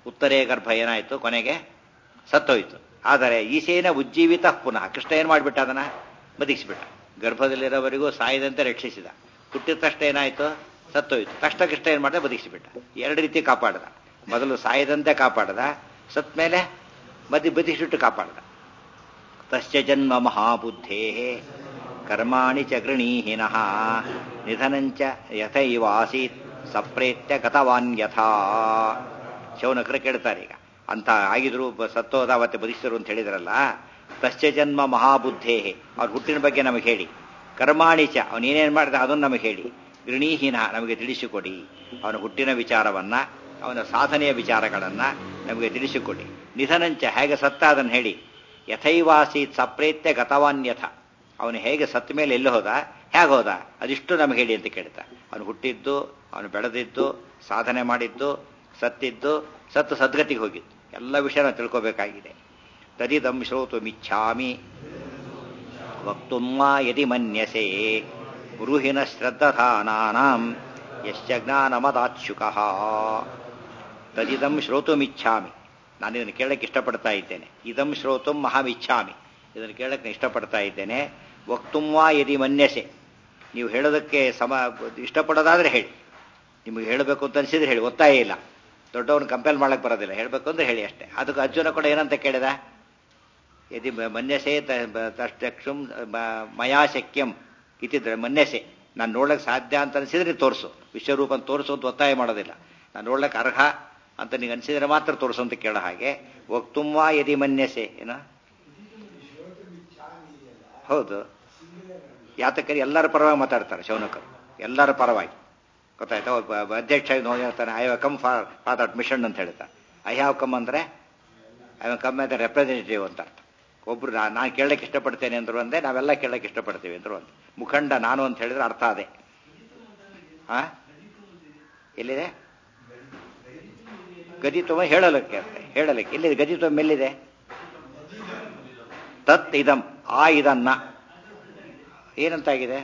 ಉತ್ತರೇ ಗರ್ಭ ಏನಾಯಿತು ಕೊನೆಗೆ ಸತ್ತೋಯ್ತು ಆದರೆ ಈಶೇನ ಉಜ್ಜೀವಿತ ಪುನಃ ಕೃಷ್ಣ ಏನು ಮಾಡಿಬಿಟ್ಟ ಅದನ್ನ ಬದುಕಿಸಿಬಿಟ್ಟ ಗರ್ಭದಲ್ಲಿರೋವರೆಗೂ ಸಾಯದಂತೆ ರಕ್ಷಿಸಿದ ಹುಟ್ಟಿದ ತಕ್ಷಣ ಏನಾಯಿತು ಸತ್ತೋಯ್ತು ತಕ್ಷಣ ಕೃಷ್ಣ ಏನು ಮಾಡಿದ ಬದುಕಿಸಿಬಿಟ್ಟ ಎರಡು ರೀತಿ ಕಾಪಾಡದ ಮೊದಲು ಸಾಯದಂತೆ ಕಾಪಾಡದ ಸತ್ ಮೇಲೆ ಮಧ್ಯ ಬದುಕಿಸಿಬಿಟ್ಟು ಕಾಪಾಡದ ತಸ್ಯ ಜನ್ಮ ಮಹಾಬುದ್ಧೇ ಕರ್ಮಾಣಿ ಚ ಗೃಣೀಹಿನಃ ನಿಧನಂಚ ಯಥೈವ ಆಸೀತ್ ಸಪ್ರೇತ್ಯ ಗತವಾನ್ ಯಥಾ ಶೌನಕರು ಕೇಳ್ತಾರೆ ಈಗ ಅಂತ ಆಗಿದ್ರು ಬ- ಸತ್ತೋದ ಅವತ್ತೆ ಬದುಕಿಸಿದ್ರು ಅಂತ ಹೇಳಿದ್ರಲ್ಲ ತಸ್ಯ ಜನ್ಮ ಮಹಾಬುದ್ಧೇ ಅವ್ರ ಹುಟ್ಟಿನ ಬಗ್ಗೆ ನಮಗೆ ಹೇಳಿ ಕರ್ಮಾಣಿಚ ಅವನು ಏನೇನು ಮಾಡಿದ ಅದನ್ನು ನಮಗೆ ಹೇಳಿ ಗೃಣೀಹೀನ ನಮಗೆ ತಿಳಿಸಿಕೊಡಿ ಅವನ ಹುಟ್ಟಿನ ವಿಚಾರವನ್ನ ಅವನ ಸಾಧನೆಯ ವಿಚಾರಗಳನ್ನ ನಮಗೆ ತಿಳಿಸಿಕೊಡಿ ನಿಧನಂಚ ಹೇಗೆ ಸತ್ತ ಅದನ್ನು ಹೇಳಿ ಯಥೈವಾಸೀತ್ ಸಪ್ರೇತ್ಯ ಗತವಾನ್ಯಥ ಅವನು ಹೇಗೆ ಸತ್ತ ಮೇಲೆ ಎಲ್ಲಿ ಹೋದ ಹೇಗೆ ಹೋದ ಅದಿಷ್ಟು ನಮಗೆ ಹೇಳಿ ಅಂತ ಕೇಳ್ತಾ ಅವನು ಹುಟ್ಟಿದ್ದು ಅವನು ಬೆಳೆದಿದ್ದು ಸಾಧನೆ ಮಾಡಿದ್ದು ಸತ್ತಿದ್ದು ಸತ್ತು ಸದ್ಗತಿಗೆ ಹೋಗಿದ್ದು ಎಲ್ಲ ವಿಷಯ ನಾವು ತಿಳ್ಕೋಬೇಕಾಗಿದೆ ತದಿದಂ ಶ್ರೋತು ಮಿಚ್ಛಾಮಿ ವಕ್ತುಂ ವಾ ಯದಿ ಮನ್ಯಸೆ ಗುರುಹಿನ ಶ್ರದ್ಧಾನಾನಾಂ ಯಶ್ಚ ಜ್ಞಾನಮದಾಚ್ಯುಕಃ ತದಿದಂ ಶ್ರೋತುಮಿಚ್ಛಾಮಿ ನಾನು ಇದನ್ನು ಕೇಳಕ್ಕೆ ಇಷ್ಟಪಡ್ತಾ ಇದ್ದೇನೆ ಇದಂ ಶ್ರೋತುಂ ಮಹಾಮಿಚ್ಛಾಮಿ ಇದನ್ನು ಕೇಳಕ್ಕೆ ನಾನು ಇಷ್ಟಪಡ್ತಾ ಇದ್ದೇನೆ ವಕ್ತುಂ ವಾ ಯದಿ ಮನ್ಯಸೆ ನೀವು ಹೇಳೋದಕ್ಕೆ ಸಮ ಇಷ್ಟಪಡೋದಾದ್ರೆ ಹೇಳಿ ನಿಮಗೆ ಹೇಳಬೇಕು ಅಂತ ಅನಿಸಿದ್ರೆ ಹೇಳಿ ಒತ್ತಾಯ ಇಲ್ಲ ದೊಡ್ಡವನು ಕಂಪೇಲ್ ಮಾಡಕ್ಕೆ ಬರೋದಿಲ್ಲ ಹೇಳಬೇಕು ಅಂದ್ರೆ ಹೇಳಿ ಅಷ್ಟೇ ಅದಕ್ಕೆ ಅರ್ಜುನ ಕೂಡ ಏನಂತ ಕೇಳಿದ ಯದಿ ಮ- ಮನ್ಯಸೆ ತ- ಬ- ತಷ್ಟಕ್ಷುಂ ಮ- ಮಯಾ ಶಕ್ಯಂ ಇತ್ತಿದ್ರೆ ಮನ್ಯಸೆ ನಾನು ನೋಡ್ಲಿಕ್ಕೆ ಸಾಧ್ಯ ಅಂತ ಅನಿಸಿದ್ರೆ ತೋರಿಸು ವಿಶ್ವರೂಪ ಅಂತ ತೋರಿಸು ಅಂತ ಒತ್ತಾಯ ಮಾಡೋದಿಲ್ಲ ನಾನು ನೋಡ್ಲಿಕ್ಕೆ ಅರ್ಹ ಅಂತ ನೀವು ಅನಿಸಿದ್ರೆ ಮಾತ್ರ ತೋರಿಸು ಅಂತ ಕೇಳೋ ಹಾಗೆ ವಕ್ತುಂವಾ ಯದಿ ಮನ್ಯಸೆ ಏನ ಹೌದು ಯಾತಕರಿ ಎಲ್ಲರ ಪರವಾಗಿ ಮಾತಾಡ್ತಾರೆ ಶೌನಕರು ಎಲ್ಲರ ಪರವಾಗಿ ಗೊತ್ತಾಯ್ತಾ ಒಬ್ಬ ಒಬ್ಬ ಅಧ್ಯಕ್ಷ ನೋಡಿ ಹೇಳ್ತಾನೆ I have come for for that mission ಅಂತ ಹೇಳ್ತಾರೆ ಐ ಹ್ಯಾವ್ ಕಮ್ ಅಂದ್ರೆ I have come as representative ಅಂತ ಅರ್ಥ ಒಬ್ರು ನಾ- ನಾನು ಕೇಳಕ್ಕೆ ಇಷ್ಟಪಡ್ತೇನೆ ಅಂದ್ರು ಒಂದೇ ನಾವೆಲ್ಲ ಕೇಳಕ್ಕೆ ಇಷ್ಟಪಡ್ತೀವಿ ಅಂದ್ರು ಒಂದೇ ಮುಖಂಡ ನಾನು ಅಂತ ಹೇಳಿದ್ರೆ ಅರ್ಥ ಅದೇ ಆ ಎಲ್ಲಿದೆ ಗದಿತ್ವ ಹೇಳಲಿಕ್ಕೆ ಅಂತ ಹೇಳಲಿಕ್ಕೆ ಎಲ್ಲಿದೆ ಗದಿತ್ವ ಎಲ್ಲಿದೆ ತತ್ ಇದಂ ಆ ಇದನ್ನ ಏನಂತಾಗಿದೆ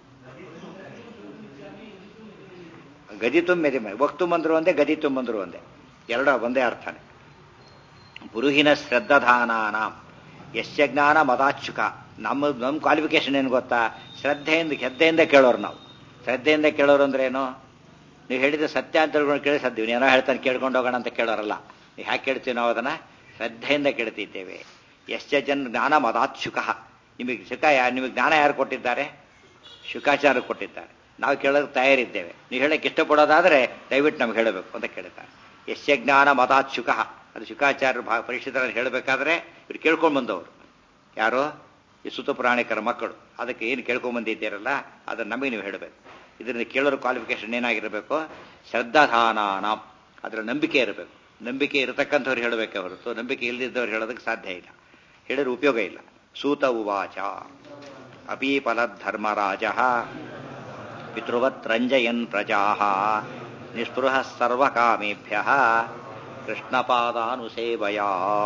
ಗದಿ ತುಂಬಿದೆ ವಕ್ತು ಬಂದ್ರು ಒಂದೇ ಗದಿ ತುಂಬಂದ್ರು ಒಂದೇ ಎರಡ ಒಂದೇ ಅರ್ಥನೇ ಗುರುಹಿನ ಶ್ರದ್ಧಾನಾನಾಂ ಯಶ್ಯ ಜ್ಞಾನ ಮದಾಚ್ಯುಕ ನಮ್ಮ ನಮ್ಮ ಕ್ವಾಲಿಫಿಕೇಶನ್ ಏನು ಗೊತ್ತಾ ಶ್ರದ್ಧೆಯಿಂದ ಶ್ರದ್ಧೆಯಿಂದ ಕೇಳೋರು ನಾವು ಶ್ರದ್ಧೆಯಿಂದ ಕೇಳೋರು ಅಂದ್ರೆ ಏನು ನೀವು ಹೇಳಿದ ಸತ್ಯ ಅಂತ ತಿಳ್ಕೊಂಡು ಕೇಳಿ ಸದ್ಯ ಏನೋ ಹೇಳ್ತಾನೆ ಕೇಳ್ಕೊಂಡು ಹೋಗೋಣ ಅಂತ ಕೇಳೋರಲ್ಲ ನೀವು ಹ್ಯಾಕೆ ಕೇಳ್ತೀವಿ ನಾವು ಅದನ್ನ ಶ್ರದ್ಧೆಯಿಂದ ಕೇಳ್ತಿದ್ದೇವೆ ಯಶ್ಯ ಜನ್ ಜ್ಞಾನ ಮದಾಚ್ಯುಕ ನಿಮಗೆ ಸುಖ ಯಾ ನಿಮಗೆ ಜ್ಞಾನ ಯಾರು ಕೊಟ್ಟಿದ್ದಾರೆ ಶುಕಾಚಾರ್ಯ ಕೊಟ್ಟಿದ್ದಾರೆ ನಾವು ಕೇಳೋದಕ್ಕೆ ತಯಾರಿದ್ದೇವೆ ನೀವು ಹೇಳಕ್ಕೆ ಇಷ್ಟಪಡೋದಾದ್ರೆ ದಯವಿಟ್ಟು ನಮ್ಗೆ ಹೇಳಬೇಕು ಅಂತ ಕೇಳ್ತಾರೆ ಯಶ್ಯ ಜ್ಞಾನ ಮತಾಚ್ಯುಕ ಅದು ಶುಕಾಚಾರ್ಯ ಭಾ ಪರಿಷತ್ತರಲ್ಲಿ ಹೇಳಬೇಕಾದ್ರೆ ಇವ್ರು ಕೇಳ್ಕೊಂಡು ಬಂದವರು ಯಾರು ಈ ಸುತ ಪುರಾಣಿಕರ ಮಕ್ಕಳು ಅದಕ್ಕೆ ಏನು ಕೇಳ್ಕೊಂಡ್ ಬಂದಿದ್ದೀರಲ್ಲ ಅದನ್ನು ನಮಗೆ ನೀವು ಹೇಳಬೇಕು ಇದರಿಂದ ಕೇಳೋರ ಕ್ವಾಲಿಫಿಕೇಶನ್ ಏನಾಗಿರಬೇಕು ಶ್ರದ್ಧಾಧಾನಾನ ಅದರ ನಂಬಿಕೆ ಇರಬೇಕು ನಂಬಿಕೆ ಇರತಕ್ಕಂಥವ್ರು ಹೇಳಬೇಕೆ ಹೊರತು ನಂಬಿಕೆ ಇಲ್ಲದಿದ್ದವ್ರು ಹೇಳೋದಕ್ಕೆ ಸಾಧ್ಯ ಇಲ್ಲ ಹೇಳಿದ್ರೆ ಉಪಯೋಗ ಇಲ್ಲ ಸೂತ ಉವಾಚ ಅಪೀಪಲಧರ್ಮರಾಜ ಪಿತೃವತ್ ರಂಜಯನ್ ಪ್ರಜಾ ನಿಸ್ಪೃಹ ಸರ್ವಕಾಮೇಭ್ಯ ಕೃಷ್ಣಪಾದಾನುಸೇವಯ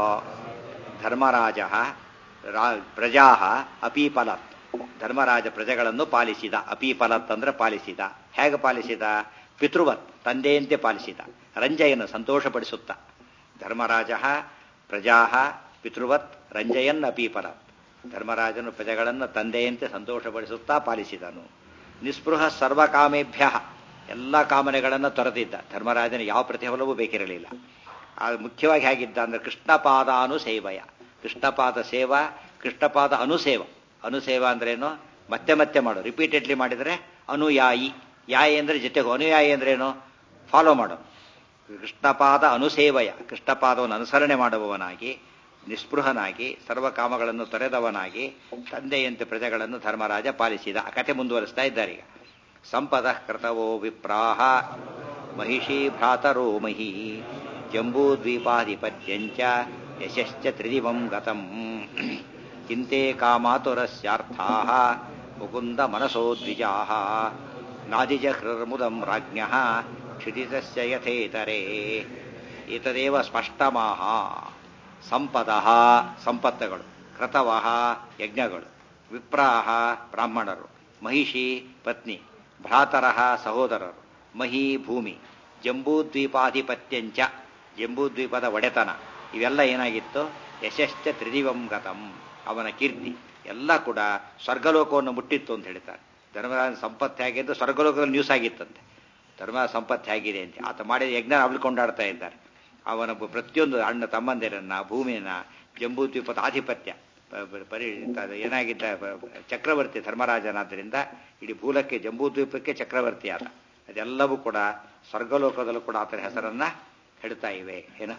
ಧರ್ಮರಾಜ ಪ್ರಜಾ ಅಪೀಪಲತ್ ಧರ್ಮರಾಜ ಪ್ರಜೆಗಳನ್ನು ಪಾಲಿಸಿದ ಅಪೀಪಲತ್ ಅಂದ್ರೆ ಪಾಲಿಸಿದ ಹೇಗೆ ಪಾಲಿಸಿದ ಪಿತೃವತ್ ತಂದೆಯಂತೆ ಪಾಲಿಸಿದ ರಂಜಯನ ಸಂತೋಷಪಡಿಸುತ್ತ ಧರ್ಮರಾಜ ಪ್ರಜಾ ಪಿತೃವತ್ ರಂಜಯನ್ ಅಪೀಪಲತ್ ಧರ್ಮರಾಜನು ಪ್ರಜೆಗಳನ್ನು ತಂದೆಯಂತೆ ಸಂತೋಷಪಡಿಸುತ್ತಾ ಪಾಲಿಸಿದನು ನಿಸ್ಪೃಹ ಸರ್ವಕಾಮೇಭ್ಯ ಎಲ್ಲ ಕಾಮನೆಗಳನ್ನು ತೊರೆದಿದ್ದ ಧರ್ಮರಾಜನ ಯಾವ ಪ್ರತಿಫಲವೂ ಬೇಕಿರಲಿಲ್ಲ ಆ ಮುಖ್ಯವಾಗಿ ಹೇಗಿದ್ದ ಅಂದ್ರೆ ಕೃಷ್ಣಪಾದ ಅನುಸೇವಯ ಕೃಷ್ಣಪಾದ ಸೇವಾ ಕೃಷ್ಣಪಾದ ಅನುಸೇವ ಅನುಸೇವ ಅಂದ್ರೇನು ಮತ್ತೆ ಮತ್ತೆ ಮಾಡು ರಿಪೀಟೆಡ್ಲಿ ಮಾಡಿದರೆ ಅನುಯಾಯಿ ಯಾಯಿ ಅಂದ್ರೆ ಜೊತೆಗೆ ಅನುಯಾಯಿ ಅಂದ್ರೇನು ಫಾಲೋ ಮಾಡು ಕೃಷ್ಣಪಾದ ಅನುಸೇವಯ ಕೃಷ್ಣಪಾದವನ್ನು ಅನುಸರಣೆ ಮಾಡುವವನಾಗಿ ನಿಸ್ಪೃಹನಾಗಿ ಸರ್ವಕಾಮಗಳನ್ನು ತೊರೆದವನಾಗಿ ತಂದೆಯಂತೆ ಪ್ರಜೆಗಳನ್ನು ಧರ್ಮರಾಜ ಪಾಲಿಸಿದ ಆ ಕಥೆ ಮುಂದುವರಿಸ್ತಾ ಇದ್ದಾರೆ ಈಗ ಸಂಪದ ಕೃತವೋ ವಿಪ್ರಾಹ ಮಹಿಷಿ ಭ್ರಾತರೋ ಮಹಿ ಜಂಬೂದ್ವೀಪಾಧಿಪತ್ಯಂಚ ಯಶಶ್ಚ ತ್ರಿದಿವಂ ಗತಂ ಚಿಂತೆ ಕಾಮಾತುರಸ್ಯಾರ್ಥಾ ಮುಕುಂದ ಮನಸೋ ದ್ವಿಜಾ ನಾದಿಜಹೃರ್ಮುದಂ ರಾಜ್ಞ ಕ್ಷಿತಿತಸ್ಯ ಯಥೇತರೇ ಏತದೇವ ಸ್ಪಷ್ಟಮಾಹ ಸಂಪದ ಸಂಪತ್ತುಗಳು ಕ್ರತವಃ ಯಜ್ಞಗಳು ವಿಪ್ರಾಹ ಬ್ರಾಹ್ಮಣರು ಮಹಿಷಿ ಪತ್ನಿ ಭ್ರಾತರಃ ಸಹೋದರರು ಮಹಿ ಭೂಮಿ ಜಂಬೂದ್ವೀಪಾಧಿಪತ್ಯಂಚ ಜಂಬೂದ್ವೀಪದ ಒಡೆತನ ಇವೆಲ್ಲ ಏನಾಗಿತ್ತು ಯಶಶ್ಚ ತ್ರಿದಿವಂ ಗತಂ ಅವನ ಕೀರ್ತಿ ಎಲ್ಲ ಕೂಡ ಸ್ವರ್ಗಲೋಕವನ್ನು ಮುಟ್ಟಿತ್ತು ಅಂತ ಹೇಳ್ತಾರೆ ಧರ್ಮರಾಜನ ಸಂಪತ್ತು ಹೇಗಿದ್ದು ಸ್ವರ್ಗಲೋಕದಲ್ಲಿ ನ್ಯೂಸ್ ಆಗಿತ್ತಂತೆ ಧರ್ಮರಾಜ ಸಂಪತ್ತು ಹೇಗಿದೆ ಅಂತ ಆತ ಮಾಡಿದ ಯಜ್ಞ ಅವಳು ಕೊಂಡಾಡ್ತಾ ಇದ್ದಾರೆ ಅವನ ಪ್ರತಿಯೊಂದು ಅಣ್ಣ ತಮ್ಮಂದಿರನ್ನ ಭೂಮಿಯನ್ನ ಜಂಬೂದ್ವೀಪದ ಆಧಿಪತ್ಯ ಪರಿ ಏನಾಗಿದ್ದ ಚಕ್ರವರ್ತಿ ಧರ್ಮರಾಜನಾದ್ದರಿಂದ ಇಡೀ ಭೂಲಕ್ಕೆ ಜಂಬೂದ್ವೀಪಕ್ಕೆ ಚಕ್ರವರ್ತಿ ಆದ ಅದೆಲ್ಲವೂ ಕೂಡ ಸ್ವರ್ಗಲೋಕದಲ್ಲೂ ಕೂಡ ಆತನ ಹೆಸರನ್ನ ಹೇಳ್ತಾ ಇವೆ ಏನ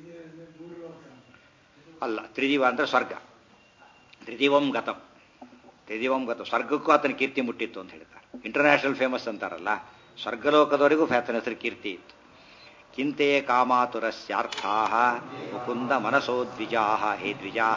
ಅಲ್ಲ ತ್ರಿಜೀವ ಅಂದ್ರೆ ಸ್ವರ್ಗ ತ್ರಿದಿವಂ ಗತಂ ತ್ರಿದಿವಂ ಗತಂ ಸ್ವರ್ಗಕ್ಕೂ ಆತನ ಕೀರ್ತಿ ಮುಟ್ಟಿತ್ತು ಅಂತ ಹೇಳ್ತಾರೆ ಇಂಟರ್ನ್ಯಾಷನಲ್ ಫೇಮಸ್ ಅಂತಾರಲ್ಲ ಸ್ವರ್ಗಲೋಕದವರೆಗೂ ಆತನ ಹೆಸರು ಕೀರ್ತಿ ಇತ್ತು ಕಿಂತೆ ಕಾಮಾತುರಸ್ಯಾರ್ಥಾ ಮುಕುಂದ ಮನಸೋ ದ್ವಿಜಾ ಹೇ ದ್ವಿಜಾ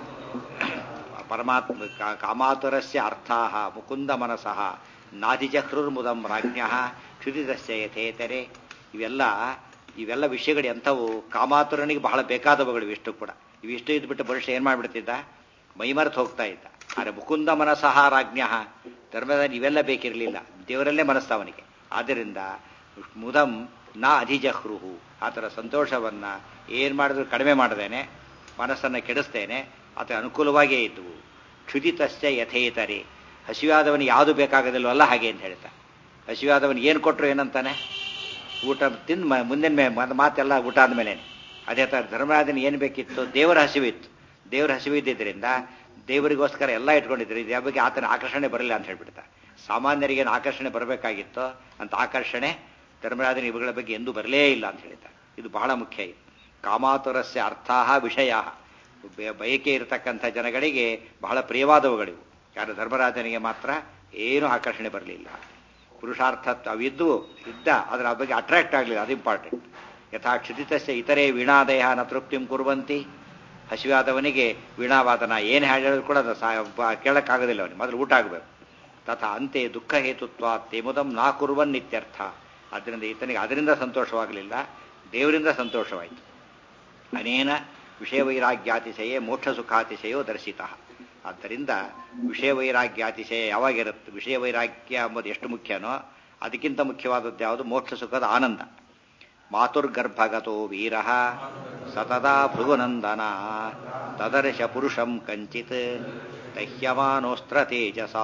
ಪರಮಾತ್ಮ ಕಾಮಾತುರಸ್ಯ ಅರ್ಥಾ ಮುಕುಂದ ಮನಸಃ ನಾದಿಜಹೃರ್ಮುದಂ ರಾಜ್ಞ ಕ್ಷುದಿದಸ್ಯ ಯಥೇತರೆ ಇವೆಲ್ಲ ಇವೆಲ್ಲ ವಿಷಯಗಳು ಎಂಥವು ಕಾಮಾತುರನಿಗೆ ಬಹಳ ಬೇಕಾದವುಗಳು ಇವಿಷ್ಟು ಕೂಡ ಇವಿಷ್ಟು ಇದ್ಬಿಟ್ಟು ಬರುಷ ಏನ್ ಮಾಡ್ಬಿಡ್ತಿದ್ದ ಮೈಮರೆತು ಹೋಗ್ತಾ ಇದ್ದ ಆದರೆ ಮುಕುಂದ ಮನಸಃ ರಾಜ್ಞ ಧರ್ಮದ ಇವೆಲ್ಲ ಬೇಕಿರಲಿಲ್ಲ ದೇವರಲ್ಲೇ ಮನಸ್ಸವನಿಗೆ ಆದ್ದರಿಂದ ಮುದಂ ನಾ ಅಧಿಜಹೃಹು ಆತರ ಸಂತೋಷವನ್ನ ಏನ್ ಮಾಡಿದ್ರು ಕಡಿಮೆ ಮಾಡದೇನೆ ಮನಸ್ಸನ್ನು ಕೆಡಿಸ್ತೇನೆ ಆತ ಅನುಕೂಲವಾಗಿಯೇ ಇದ್ವು ಕ್ಷುದಿತಶ್ಚ ಯಥೇತರೆ ಹಸಿವಾದವನಿಗೆ ಯಾವುದು ಬೇಕಾಗದಿಲ್ವಲ್ಲ ಹಾಗೆ ಅಂತ ಹೇಳ್ತಾ ಹಸಿವಾದವನಿಗೆ ಏನು ಕೊಟ್ಟರು ಏನಂತಾನೆ ಊಟ ತಿಂದು ಮುಂದಿನ ಮೇ ಮಾತೆಲ್ಲ ಊಟ ಆದ್ಮೇಲೆ ಅದೇ ಥರ ಧರ್ಮರಾಜನ ಏನು ಬೇಕಿತ್ತು ದೇವರ ಹಸಿವಿತ್ತು ದೇವರ ಹಸಿವಿದ್ದರಿಂದ ದೇವರಿಗೋಸ್ಕರ ಎಲ್ಲ ಇಟ್ಕೊಂಡಿದ್ರು ಇದ್ರ ಬಗ್ಗೆ ಆತನ ಆಕರ್ಷಣೆ ಬರಲಿಲ್ಲ ಅಂತ ಹೇಳ್ಬಿಡ್ತಾ ಸಾಮಾನ್ಯರಿಗೆ ಏನು ಆಕರ್ಷಣೆ ಬರಬೇಕಾಗಿತ್ತೋ ಅಂತ ಆಕರ್ಷಣೆ ಧರ್ಮರಾಜನ ಇವುಗಳ ಬಗ್ಗೆ ಎಂದೂ ಬರಲೇ ಇಲ್ಲ ಅಂತ ಹೇಳ್ತಾರೆ ಇದು ಬಹಳ ಮುಖ್ಯ ಇದು ಕಾಮಾತುರಸ್ಯ ಅರ್ಥಾಹ ವಿಷಯ ಬಯಕೆ ಇರತಕ್ಕಂಥ ಜನಗಳಿಗೆ ಬಹಳ ಪ್ರಿಯವಾದವುಗಳಿವು ಯಾರು ಧರ್ಮರಾಜನಿಗೆ ಮಾತ್ರ ಏನೂ ಆಕರ್ಷಣೆ ಬರಲಿಲ್ಲ ಪುರುಷಾರ್ಥ ಅವಿದ್ದು ಇದ್ದ ಅದರ ಬಗ್ಗೆ ಅಟ್ರಾಕ್ಟ್ ಆಗಲಿಲ್ಲ ಅದು ಇಂಪಾರ್ಟೆಂಟ್ ಯಥಾ ಕ್ಷುದಿತಸ್ಯ ಇತರೆ ವೀಣಾದಯ ನ ತೃಪ್ತಿಂ ಕುರುವಂತಿ ಹಸಿವಾದವನಿಗೆ ವೀಣಾವಾದನ ಏನು ಹೇಳಿದ್ರು ಕೂಡ ಅದು ಕೇಳಕ್ಕಾಗೋದಿಲ್ಲ ಅವನಿಗೆ ಮೊದಲು ಊಟ ಆಗಬೇಕು ತಥಾ ಅಂತೆ ದುಃಖ ಹೇತುತ್ವ ತೇಮುದಂ ನಾ ಕುರುವನ್ ನಿತ್ಯರ್ಥ ಅದರಿಂದ ಈತನಿಗೆ ಅದರಿಂದ ಸಂತೋಷವಾಗಲಿಲ್ಲ ದೇವರಿಂದ ಸಂತೋಷವಾಯಿತು ಅನೇನ ವಿಷಯ ವೈರಾಗ್ಯಾತಿಶಯೇ ಮೋಕ್ಷ ಸುಖಾತಿಶಯೋ ದರ್ಶಿತ ಆದ್ದರಿಂದ ವಿಷಯ ವೈರಾಗ್ಯಾತಿಶಯ ಯಾವಾಗಿರುತ್ತೆ ವಿಷಯ ವೈರಾಗ್ಯ ಎಂಬುದು ಎಷ್ಟು ಮುಖ್ಯನೋ ಅದಕ್ಕಿಂತ ಮುಖ್ಯವಾದದ್ದು ಯಾವುದು ಮೋಕ್ಷ ಸುಖದ ಆನಂದ ಮಾತುರ್ಗರ್ಭಗತೋ ವೀರ ಸತದಾ ಭೃಗುನಂದನ ತದರ್ಶ ಪುರುಷಂ ಕಂಚಿತ್ ದಹ್ಯಮಾನೋಸ್ತ್ರ ತೇಜಸ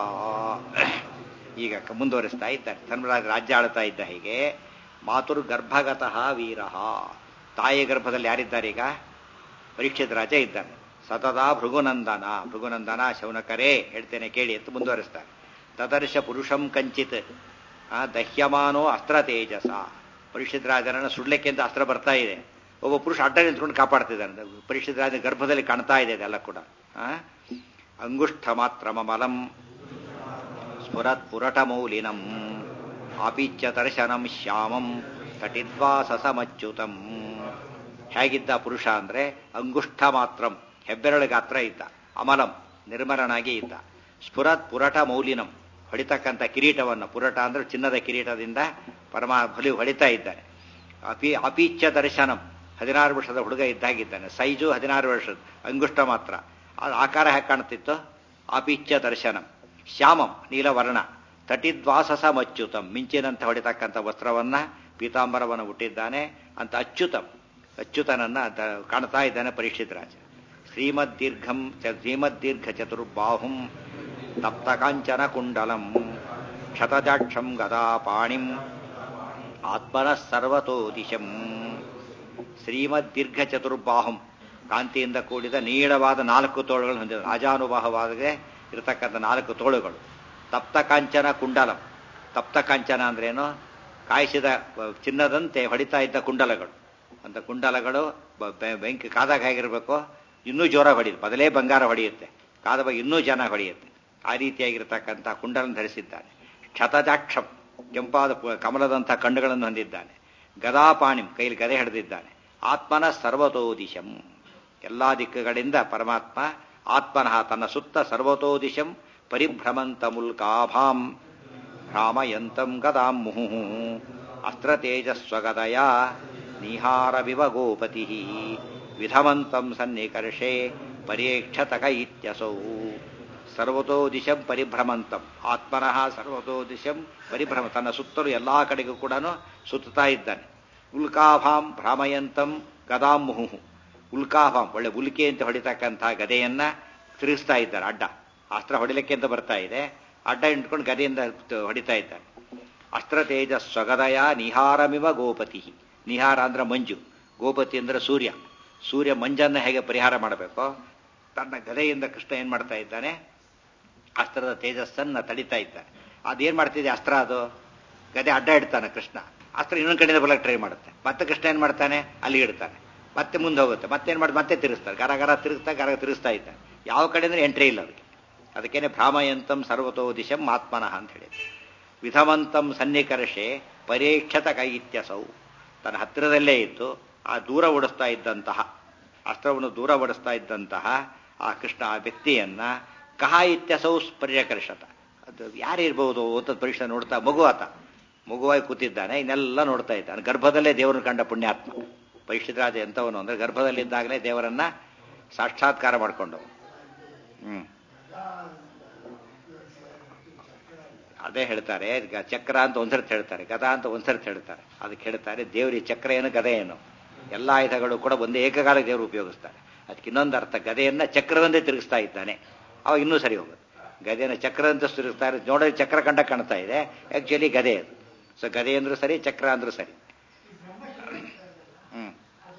ಈಗ ಮುಂದುವರಿಸ್ತಾ ಇದ್ದಾರೆ ಧರ್ಮರಾಜ ರಾಜ್ಯ ಆಳ್ತಾ ಇದ್ದ ಹೀಗೆ ಮಾತುರ್ಗರ್ಭಗತಃ ವೀರ ತಾಯಿ ಗರ್ಭದಲ್ಲಿ ಯಾರಿದ್ದಾರೆ ಈಗ ಪರೀಕ್ಷಿತ ರಾಜ ಇದ್ದಾನೆ ಸತದಾ ಭೃಗುನಂದನ ಭೃಗುನಂದನ ಶೌನಕರೇ ಹೇಳ್ತೇನೆ ಕೇಳಿ ಅಂತ ಮುಂದುವರಿಸ್ತಾರೆ ತದರ್ಶ ಪುರುಷಂ ಕಂಚಿತ್ ದಹ್ಯಮಾನೋ ಅಸ್ತ್ರ ತೇಜಸ ಪರೀಕ್ಷಿತ ರಾಜನನ್ನು ಸುಡ್ಲಿಕ್ಕೆ ಅಂತ ಅಸ್ತ್ರ ಬರ್ತಾ ಇದೆ ಒಬ್ಬ ಪುರುಷ ಅಡ್ಡ ನಿಂತ್ಕೊಂಡು ಕಾಪಾಡ್ತಿದ್ದಾನೆ ಪರೀಕ್ಷಿತ ರಾಜ ಗರ್ಭದಲ್ಲಿ ಕಾಣ್ತಾ ಇದೆ ಅದೆಲ್ಲ ಕೂಡ ಅಂಗುಷ್ಠ ಮಾತ್ರ ಮಮಲಂ ಸ್ಫುರತ್ ಪುರಟ ಮೌಲಿನಂ ಆಪಿಚ್ಯ ದರ್ಶನಂ ಶ್ಯಾಮಂ ತಟಿದ್ವಾ ಸಸಮಚ್ಯುತಂ ಹೇಗಿದ್ದ ಪುರುಷ ಅಂದ್ರೆ ಅಂಗುಷ್ಠ ಮಾತ್ರಂ ಹೆಬ್ಬೆರಳ ಗಾತ್ರ ಇದ್ದ ಅಮಲಂ ನಿರ್ಮಲನಾಗಿ ಇದ್ದ ಸ್ಫುರತ್ ಪುರಟ ಮೌಲಿನಂ ಹೊಡಿತಕ್ಕಂಥ ಕಿರೀಟವನ್ನು ಪುರಟ ಅಂದ್ರೆ ಚಿನ್ನದ ಕಿರೀಟದಿಂದ ಪರಮ ಬಲಿ ಹೊಡಿತಾ ಇದ್ದಾನೆ ಅಪಿ ಅಪೀಚ್ಯ ದರ್ಶನಂ ಹದಿನಾರು ವರ್ಷದ ಹುಡುಗ ಇದ್ದಾಗಿದ್ದಾನೆ ಸೈಜು ಹದಿನಾರು ವರ್ಷದ ಅಂಗುಷ್ಟ ಮಾತ್ರ ಆಕಾರ ಹೇಗೆ ಕಾಣ್ತಿತ್ತು ಅಪೀಚ್ಯ ದರ್ಶನಂ ಶ್ಯಾಮಂ ನೀಲವರ್ಣ ತಟಿದ್ವಾಸಸ ಮಚ್ಯುತಂ ಮಿಂಚಿನಂತೆ ಹೊಡಿತಕ್ಕಂಥ ವಸ್ತ್ರವನ್ನ ಪೀತಾಂಬರವನ್ನು ಹುಟ್ಟಿದ್ದಾನೆ ಅಂತ ಅಚ್ಯುತಂ ಅಚ್ಯುತನನ್ನ ಕಾಣ್ತಾ ಇದ್ದಾನೆ ಪರೀಕ್ಷಿತ್ ರಾಜ ಶ್ರೀಮದ್ ದೀರ್ಘಂ ಶ್ರೀಮದ್ದೀರ್ಘ ಚತುರ್ಬಾಹುಂ ತಪ್ತ ಕಾಂಚನ ಕುಂಡಲಂ ಕ್ಷತಜಾಕ್ಷಂ ಗದಾ ಪಾಣಿಂ ಆತ್ಮನ ಸರ್ವತೋ ದಿಶಂ ಶ್ರೀಮದ್ ದೀರ್ಘ ಚತುರ್ಬಾಹುಂ ಕಾಂತಿಯಿಂದ ಕೂಡಿದ ನೀಳವಾದ ನಾಲ್ಕು ತೋಳುಗಳನ್ನು ಹೊಂದಿದ ರಾಜಾನುಭಾವವಾದರೆ ಇರತಕ್ಕಂಥ ನಾಲ್ಕು ತೋಳುಗಳು ತಪ್ತ ಕಾಂಚನ ಕುಂಡಲಂ ತಪ್ತ ಕಾಂಚನ ಅಂದ್ರೇನು ಕಾಯಿಸಿದ ಚಿನ್ನದಂತೆ ಹೊಡಿತಾ ಇದ್ದ ಕುಂಡಲಗಳು ಅಂತ ಕುಂಡಲಗಳು ಬೆಂಕಿ ಕಾದಾಗ ಹೇಗಿರಬೇಕು ಇನ್ನೂ ಜೋರಾಗಿ ಹೊಡೆಯುತ್ತೆ ಮೊದಲೇ ಬಂಗಾರ ಹೊಡೆಯುತ್ತೆ ಕಾದವಾಗ ಇನ್ನೂ ಜನ ಹೊಡೆಯುತ್ತೆ ಆ ರೀತಿಯಾಗಿರ್ತಕ್ಕಂಥ ಕುಂಡಲನ್ನು ಧರಿಸಿದ್ದಾನೆ ಕ್ಷತಜಾಕ್ಷಂ ಕೆಂಪಾದ ಕಮಲದಂಥ ಕಣ್ಣುಗಳನ್ನು ಹೊಂದಿದ್ದಾನೆ ಗದಾಪಾಣಿಂ ಕೈಲಿ ಗದೆ ಹಿಡಿದಿದ್ದಾನೆ ಆತ್ಮನ ಸರ್ವತೋದಿಶಂ ಎಲ್ಲಾ ದಿಕ್ಕುಗಳಿಂದ ಪರಮಾತ್ಮ ಆತ್ಮನಃ ತನ್ನ ಸುತ್ತ ಸರ್ವತೋದಿಶಂ ಪರಿಭ್ರಮಂತ ಮುಲ್ಕಾಭಾಂ ಭ್ರಾಮಯಂತಂ ಗದಾಂ ಮುಹು ಅಸ್ತ್ರತೇಜಸ್ವಗದಯ ನಿಹಾರವಿವ ಗೋಪತಿ ವಿಧಮಂತಂ ಸನ್ನಿಕರ್ಷೆ ಪರ್ಯೇಕ್ಷತಕ ಇತ್ಯಸೌ ಸರ್ವತೋ ದಿಶಂ ಪರಿಭ್ರಮಂತಂ ಆತ್ಮನಃ ಸರ್ವತೋ ದಿಶಂ ಪರಿಭ್ರಮ ತನ್ನ ಸುತ್ತಲೂ ಎಲ್ಲಾ ಕಡೆಗೂ ಕೂಡ ಸುತ್ತುತ್ತಾ ಇದ್ದಾನೆ ಉಲ್ಕಾಭಾಂ ಭ್ರಾಮಯಂತಂ ಗದಾಂ ಮುಹು ಉಲ್ಕಾಭಾಂ ಒಳ್ಳೆ ಉಲ್ಕೆ ಅಂತ ಹೊಡಿತಕ್ಕಂಥ ಗದೆಯನ್ನ ತಿರುಗಿಸ್ತಾ ಇದ್ದಾರೆ ಅಡ್ಡ ಅಸ್ತ್ರ ಹೊಡಿಲಿಕ್ಕೆ ಅಂತ ಬರ್ತಾ ಇದೆ ಅಡ್ಡ ಇಟ್ಕೊಂಡು ಗದೆಯಿಂದ ಹೊಡಿತಾ ಇದ್ದಾರೆ ಅಸ್ತ್ರ ತೇಜ ಸ್ವಗದಯ ನಿಹಾರಮಿವ ಗೋಪತಿ ನಿಹಾರ ಅಂದ್ರೆ ಮಂಜು ಗೋಪತಿ ಅಂದ್ರೆ ಸೂರ್ಯ ಸೂರ್ಯ ಮಂಜನ್ನ ಹೇಗೆ ಪರಿಹಾರ ಮಾಡಬೇಕು ತನ್ನ ಗದೆಯಿಂದ ಕೃಷ್ಣ ಏನ್ ಮಾಡ್ತಾ ಇದ್ದಾನೆ ಅಸ್ತ್ರದ ತೇಜಸ್ಸನ್ನ ತಡಿತಾ ಇದ್ದಾನೆ ಅದೇನ್ ಮಾಡ್ತಿದೆ ಅಸ್ತ್ರ ಅದು ಗದೆ ಅಡ್ಡ ಇಡ್ತಾನೆ ಕೃಷ್ಣ ಅಸ್ತ್ರ ಇನ್ನೊಂದು ಕಡೆಯಿಂದ ಬಲಕ್ಕೆ ಟ್ರೈ ಮಾಡುತ್ತೆ ಮತ್ತೆ ಕೃಷ್ಣ ಏನ್ ಮಾಡ್ತಾನೆ ಅಲ್ಲಿ ಇಡ್ತಾನೆ ಮತ್ತೆ ಮುಂದೆ ಹೋಗುತ್ತೆ ಮತ್ತೇನ್ ಮಾಡಿ ಮತ್ತೆ ತಿರುಗಿಸ್ತಾರೆ ಗರ ಗರ ತಿರುಗ್ತಾ ಗರ ತಿರುಗಿಸ್ತಾ ಇದ್ದಾನೆ ಯಾವ ಕಡೆ ಅಂದ್ರೆ ಎಂಟ್ರಿ ಇಲ್ಲ ಅದಕ್ಕೆ ಅದಕ್ಕೇನೆ ಭ್ರಾಮಯಂತಂ ಸರ್ವತೋ ದಿಶಂ ಆತ್ಮನಃ ಅಂತ ಹೇಳಿ ವಿಧವಂತಂ ಸನ್ನಿಕರ್ಷೆ ಪರೀಕ್ಷತ ಕೈತ್ಯಸೌ ತನ್ನ ಹತ್ತಿರದಲ್ಲೇ ಇದ್ದು ಆ ದೂರ ಓಡಿಸ್ತಾ ಇದ್ದಂತಹ ಅಸ್ತ್ರವನ್ನು ದೂರ ಓಡಿಸ್ತಾ ಇದ್ದಂತಹ ಆ ಕೃಷ್ಣ ಆ ವ್ಯಕ್ತಿಯನ್ನ ಕಹ ಇತ್ಯಸೌ ಪರ್ಯಕರ್ಷತ ಅದು ಯಾರಿರ್ಬೋದು ಅಂತ ಪರೀಕ್ಷೆ ನೋಡ್ತಾ ಮಗು ಆತ ಮಗುವಾಗಿ ಕೂತಿದ್ದಾನೆ ಇನ್ನೆಲ್ಲ ನೋಡ್ತಾ ಇದ್ದಾನೆ ಗರ್ಭದಲ್ಲೇ ದೇವರನ್ನು ಕಂಡ ಪುಣ್ಯಾತ್ಮ ಪರೀಕ್ಷಿತರಾಜ ಎಂತವನು ಅಂದ್ರೆ ಗರ್ಭದಲ್ಲಿದ್ದಾಗಲೇ ದೇವರನ್ನ ಸಾಕ್ಷಾತ್ಕಾರ ಮಾಡಿಕೊಂಡು ಹ್ಮ್ ಅದೇ ಹೇಳ್ತಾರೆ ಈಗ ಚಕ್ರ ಅಂತ ಒಂದ್ಸರ್ತಿ ಹೇಳ್ತಾರೆ ಗದ ಅಂತ ಒಂದ್ಸರ್ತಿ ಹೇಳ್ತಾರೆ ಅದಕ್ಕೆ ಹೇಳ್ತಾರೆ ದೇವರಿ ಚಕ್ರ ಏನು ಗದೆ ಏನು ಎಲ್ಲ ಆಯುಧಗಳು ಕೂಡ ಒಂದೇ ಏಕಕಾಲ ದೇವರು ಉಪಯೋಗಿಸ್ತಾರೆ ಅದಕ್ಕೆ ಇನ್ನೊಂದು ಅರ್ಥ ಗದೆಯನ್ನ ಚಕ್ರದಂತೆ ತಿರುಗಿಸ್ತಾ ಇದ್ದಾನೆ ಅವಾಗ ಇನ್ನೂ ಸರಿ ಹೋಗುತ್ತೆ ಗದೆಯನ್ನು ಚಕ್ರದಂತೆ ತಿರುಗಿಸ್ತಾರೆ ನೋಡೋದು ಚಕ್ರ ಕಂಡ ಕಾಣ್ತಾ ಇದೆ ಆಕ್ಚುಲಿ ಗದೆ ಅದು ಸೊ ಗದೆ ಅಂದ್ರೂ ಸರಿ ಚಕ್ರ ಅಂದ್ರೂ ಸರಿ ಹ್ಮ್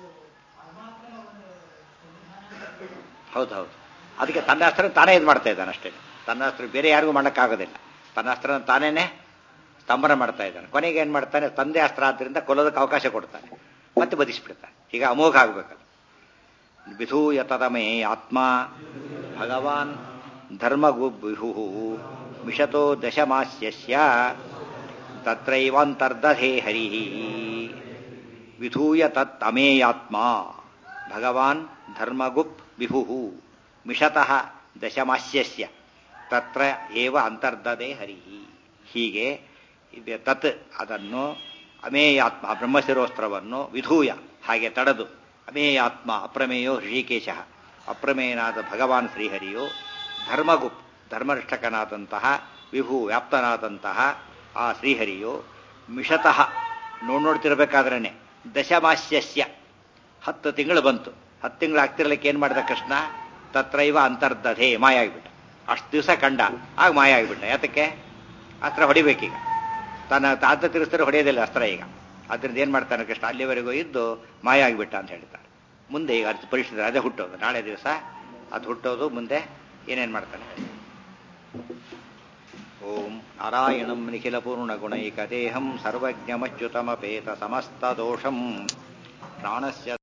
ಹೌದು ಹೌದು ಅದಕ್ಕೆ ತನ್ನ ಅಸ್ತ್ರ ತಾನೇ ಇದು ಮಾಡ್ತಾ ಇದ್ದಾನೆ ಅಷ್ಟೇ ತನ್ನ ಅಸ್ತ್ರ ಬೇರೆ ಯಾರಿಗೂ ಮಾಡೋಕ್ಕಾಗೋದಿಲ್ಲ ತನ್ನ ಅಸ್ತ್ರ ತಾನೇನೆ ಸ್ತಂಭನ ಮಾಡ್ತಾ ಇದ್ದಾನೆ ಕೊನೆಗೆ ಏನ್ ಮಾಡ್ತಾನೆ ತಂದೆ ಅಸ್ತ್ರ ಆದ್ರಿಂದ ಕೊಲ್ಲೋದಕ್ಕೆ ಅವಕಾಶ ಕೊಡ್ತಾನೆ ಮತ್ತೆ ಬದಿಸ್ಬಿಡ್ತಾನೆ ಈಗ ಅಮೋಘ ಆಗ್ಬೇಕಲ್ಲ ವಿಧೂಯ ತದಮೇ ಆತ್ಮ ಭಗವಾನ್ ಧರ್ಮಗುಬಿಹು ಮಿಷತೋ ದಶಮಾಸ್ಯಸ್ಯ ತತ್ರೈವಾಂತರ್ದಧೇ ಹರಿ ವಿಧೂಯ ತತ್ ಅಮೇಯಾತ್ಮ ಭಗವಾನ್ ಧರ್ಮಗುಪ್ ವಿಭು ಮಿಷತಃ ದಶಮಾಸ್ಯಸ್ಯ ತತ್ರ ಏವ ಅಂತರ್ದದೆ ಹರಿ ಹೀಗೆ ಇದೆ ತತ್ ಅದನ್ನು ಅಮೇಯಾತ್ಮ ಬ್ರಹ್ಮಶಿರೋಸ್ತ್ರವನ್ನು ವಿಧೂಯ ಹಾಗೆ ತಡೆದು ಅಮೇಯಾತ್ಮ ಅಪ್ರಮೇಯೋ ಹೃಷಿಕೇಶ ಅಪ್ರಮೇಯನಾದ ಭಗವಾನ್ ಶ್ರೀಹರಿಯು ಧರ್ಮಗುಪ್ ಧರ್ಮನಿಷ್ಠಕನಾದಂತಹ ವಿಭು ವ್ಯಾಪ್ತನಾದಂತಹ ಆ ಶ್ರೀಹರಿಯು ಮಿಷತಃ ನೋಡ್ ನೋಡ್ತಿರ್ಬೇಕಾದ್ರೇನೆ ದಶಮಾಸ್ಯಸ್ಯ ಹತ್ತು ತಿಂಗಳು ಬಂತು ಹತ್ತು ತಿಂಗಳು ಆಗ್ತಿರ್ಲಿಕ್ಕೆ ಏನ್ ಮಾಡಿದ ಕೃಷ್ಣ ತತ್ರೈವ ಅಂತರ್ದಧೆ ಮಾಯ ಆಗಿಬಿಟ್ಟ ಅಷ್ಟು ದಿವಸ ಕಂಡ ಆಗ ಮಾಯ ಆಗಿಬಿಟ್ಟ ಯಾತಕ್ಕೆ ಅಸ್ತ್ರ ಹೊಡಿಬೇಕೀಗ ತನ್ನ ತಾತ ತಿರುಗಿಸ್ತಾರೆ ಹೊಡೆಯೋದಿಲ್ಲ ಅಸ್ತ್ರ ಈಗ ಅದರಿಂದ ಏನ್ ಮಾಡ್ತಾನೆ ಕೃಷ್ಣ ಅಲ್ಲಿವರೆಗೂ ಇದ್ದು ಮಾಯ ಆಗಿಬಿಟ್ಟ ಅಂತ ಹೇಳ್ತಾರೆ ಮುಂದೆ ಈಗ ಅದು ಪರಿಸ್ಥಿತಿ ಅದೇ ಹುಟ್ಟೋದು ನಾಳೆ ದಿವಸ ಅದು ಹುಟ್ಟೋದು ಮುಂದೆ ಏನೇನ್ ಮಾಡ್ತಾನೆ ಓಂ ನಾರಾಯಣಂ ನಿಖಿಲ ಪೂರ್ಣ ಗುಣೈಕ ದೇಹಂ ಸರ್ವಜ್ಞಮಚ್ಯುತಮಪೇತ ಸಮಸ್ತ ದೋಷಂ ಪ್ರಾಣಸ್ಯ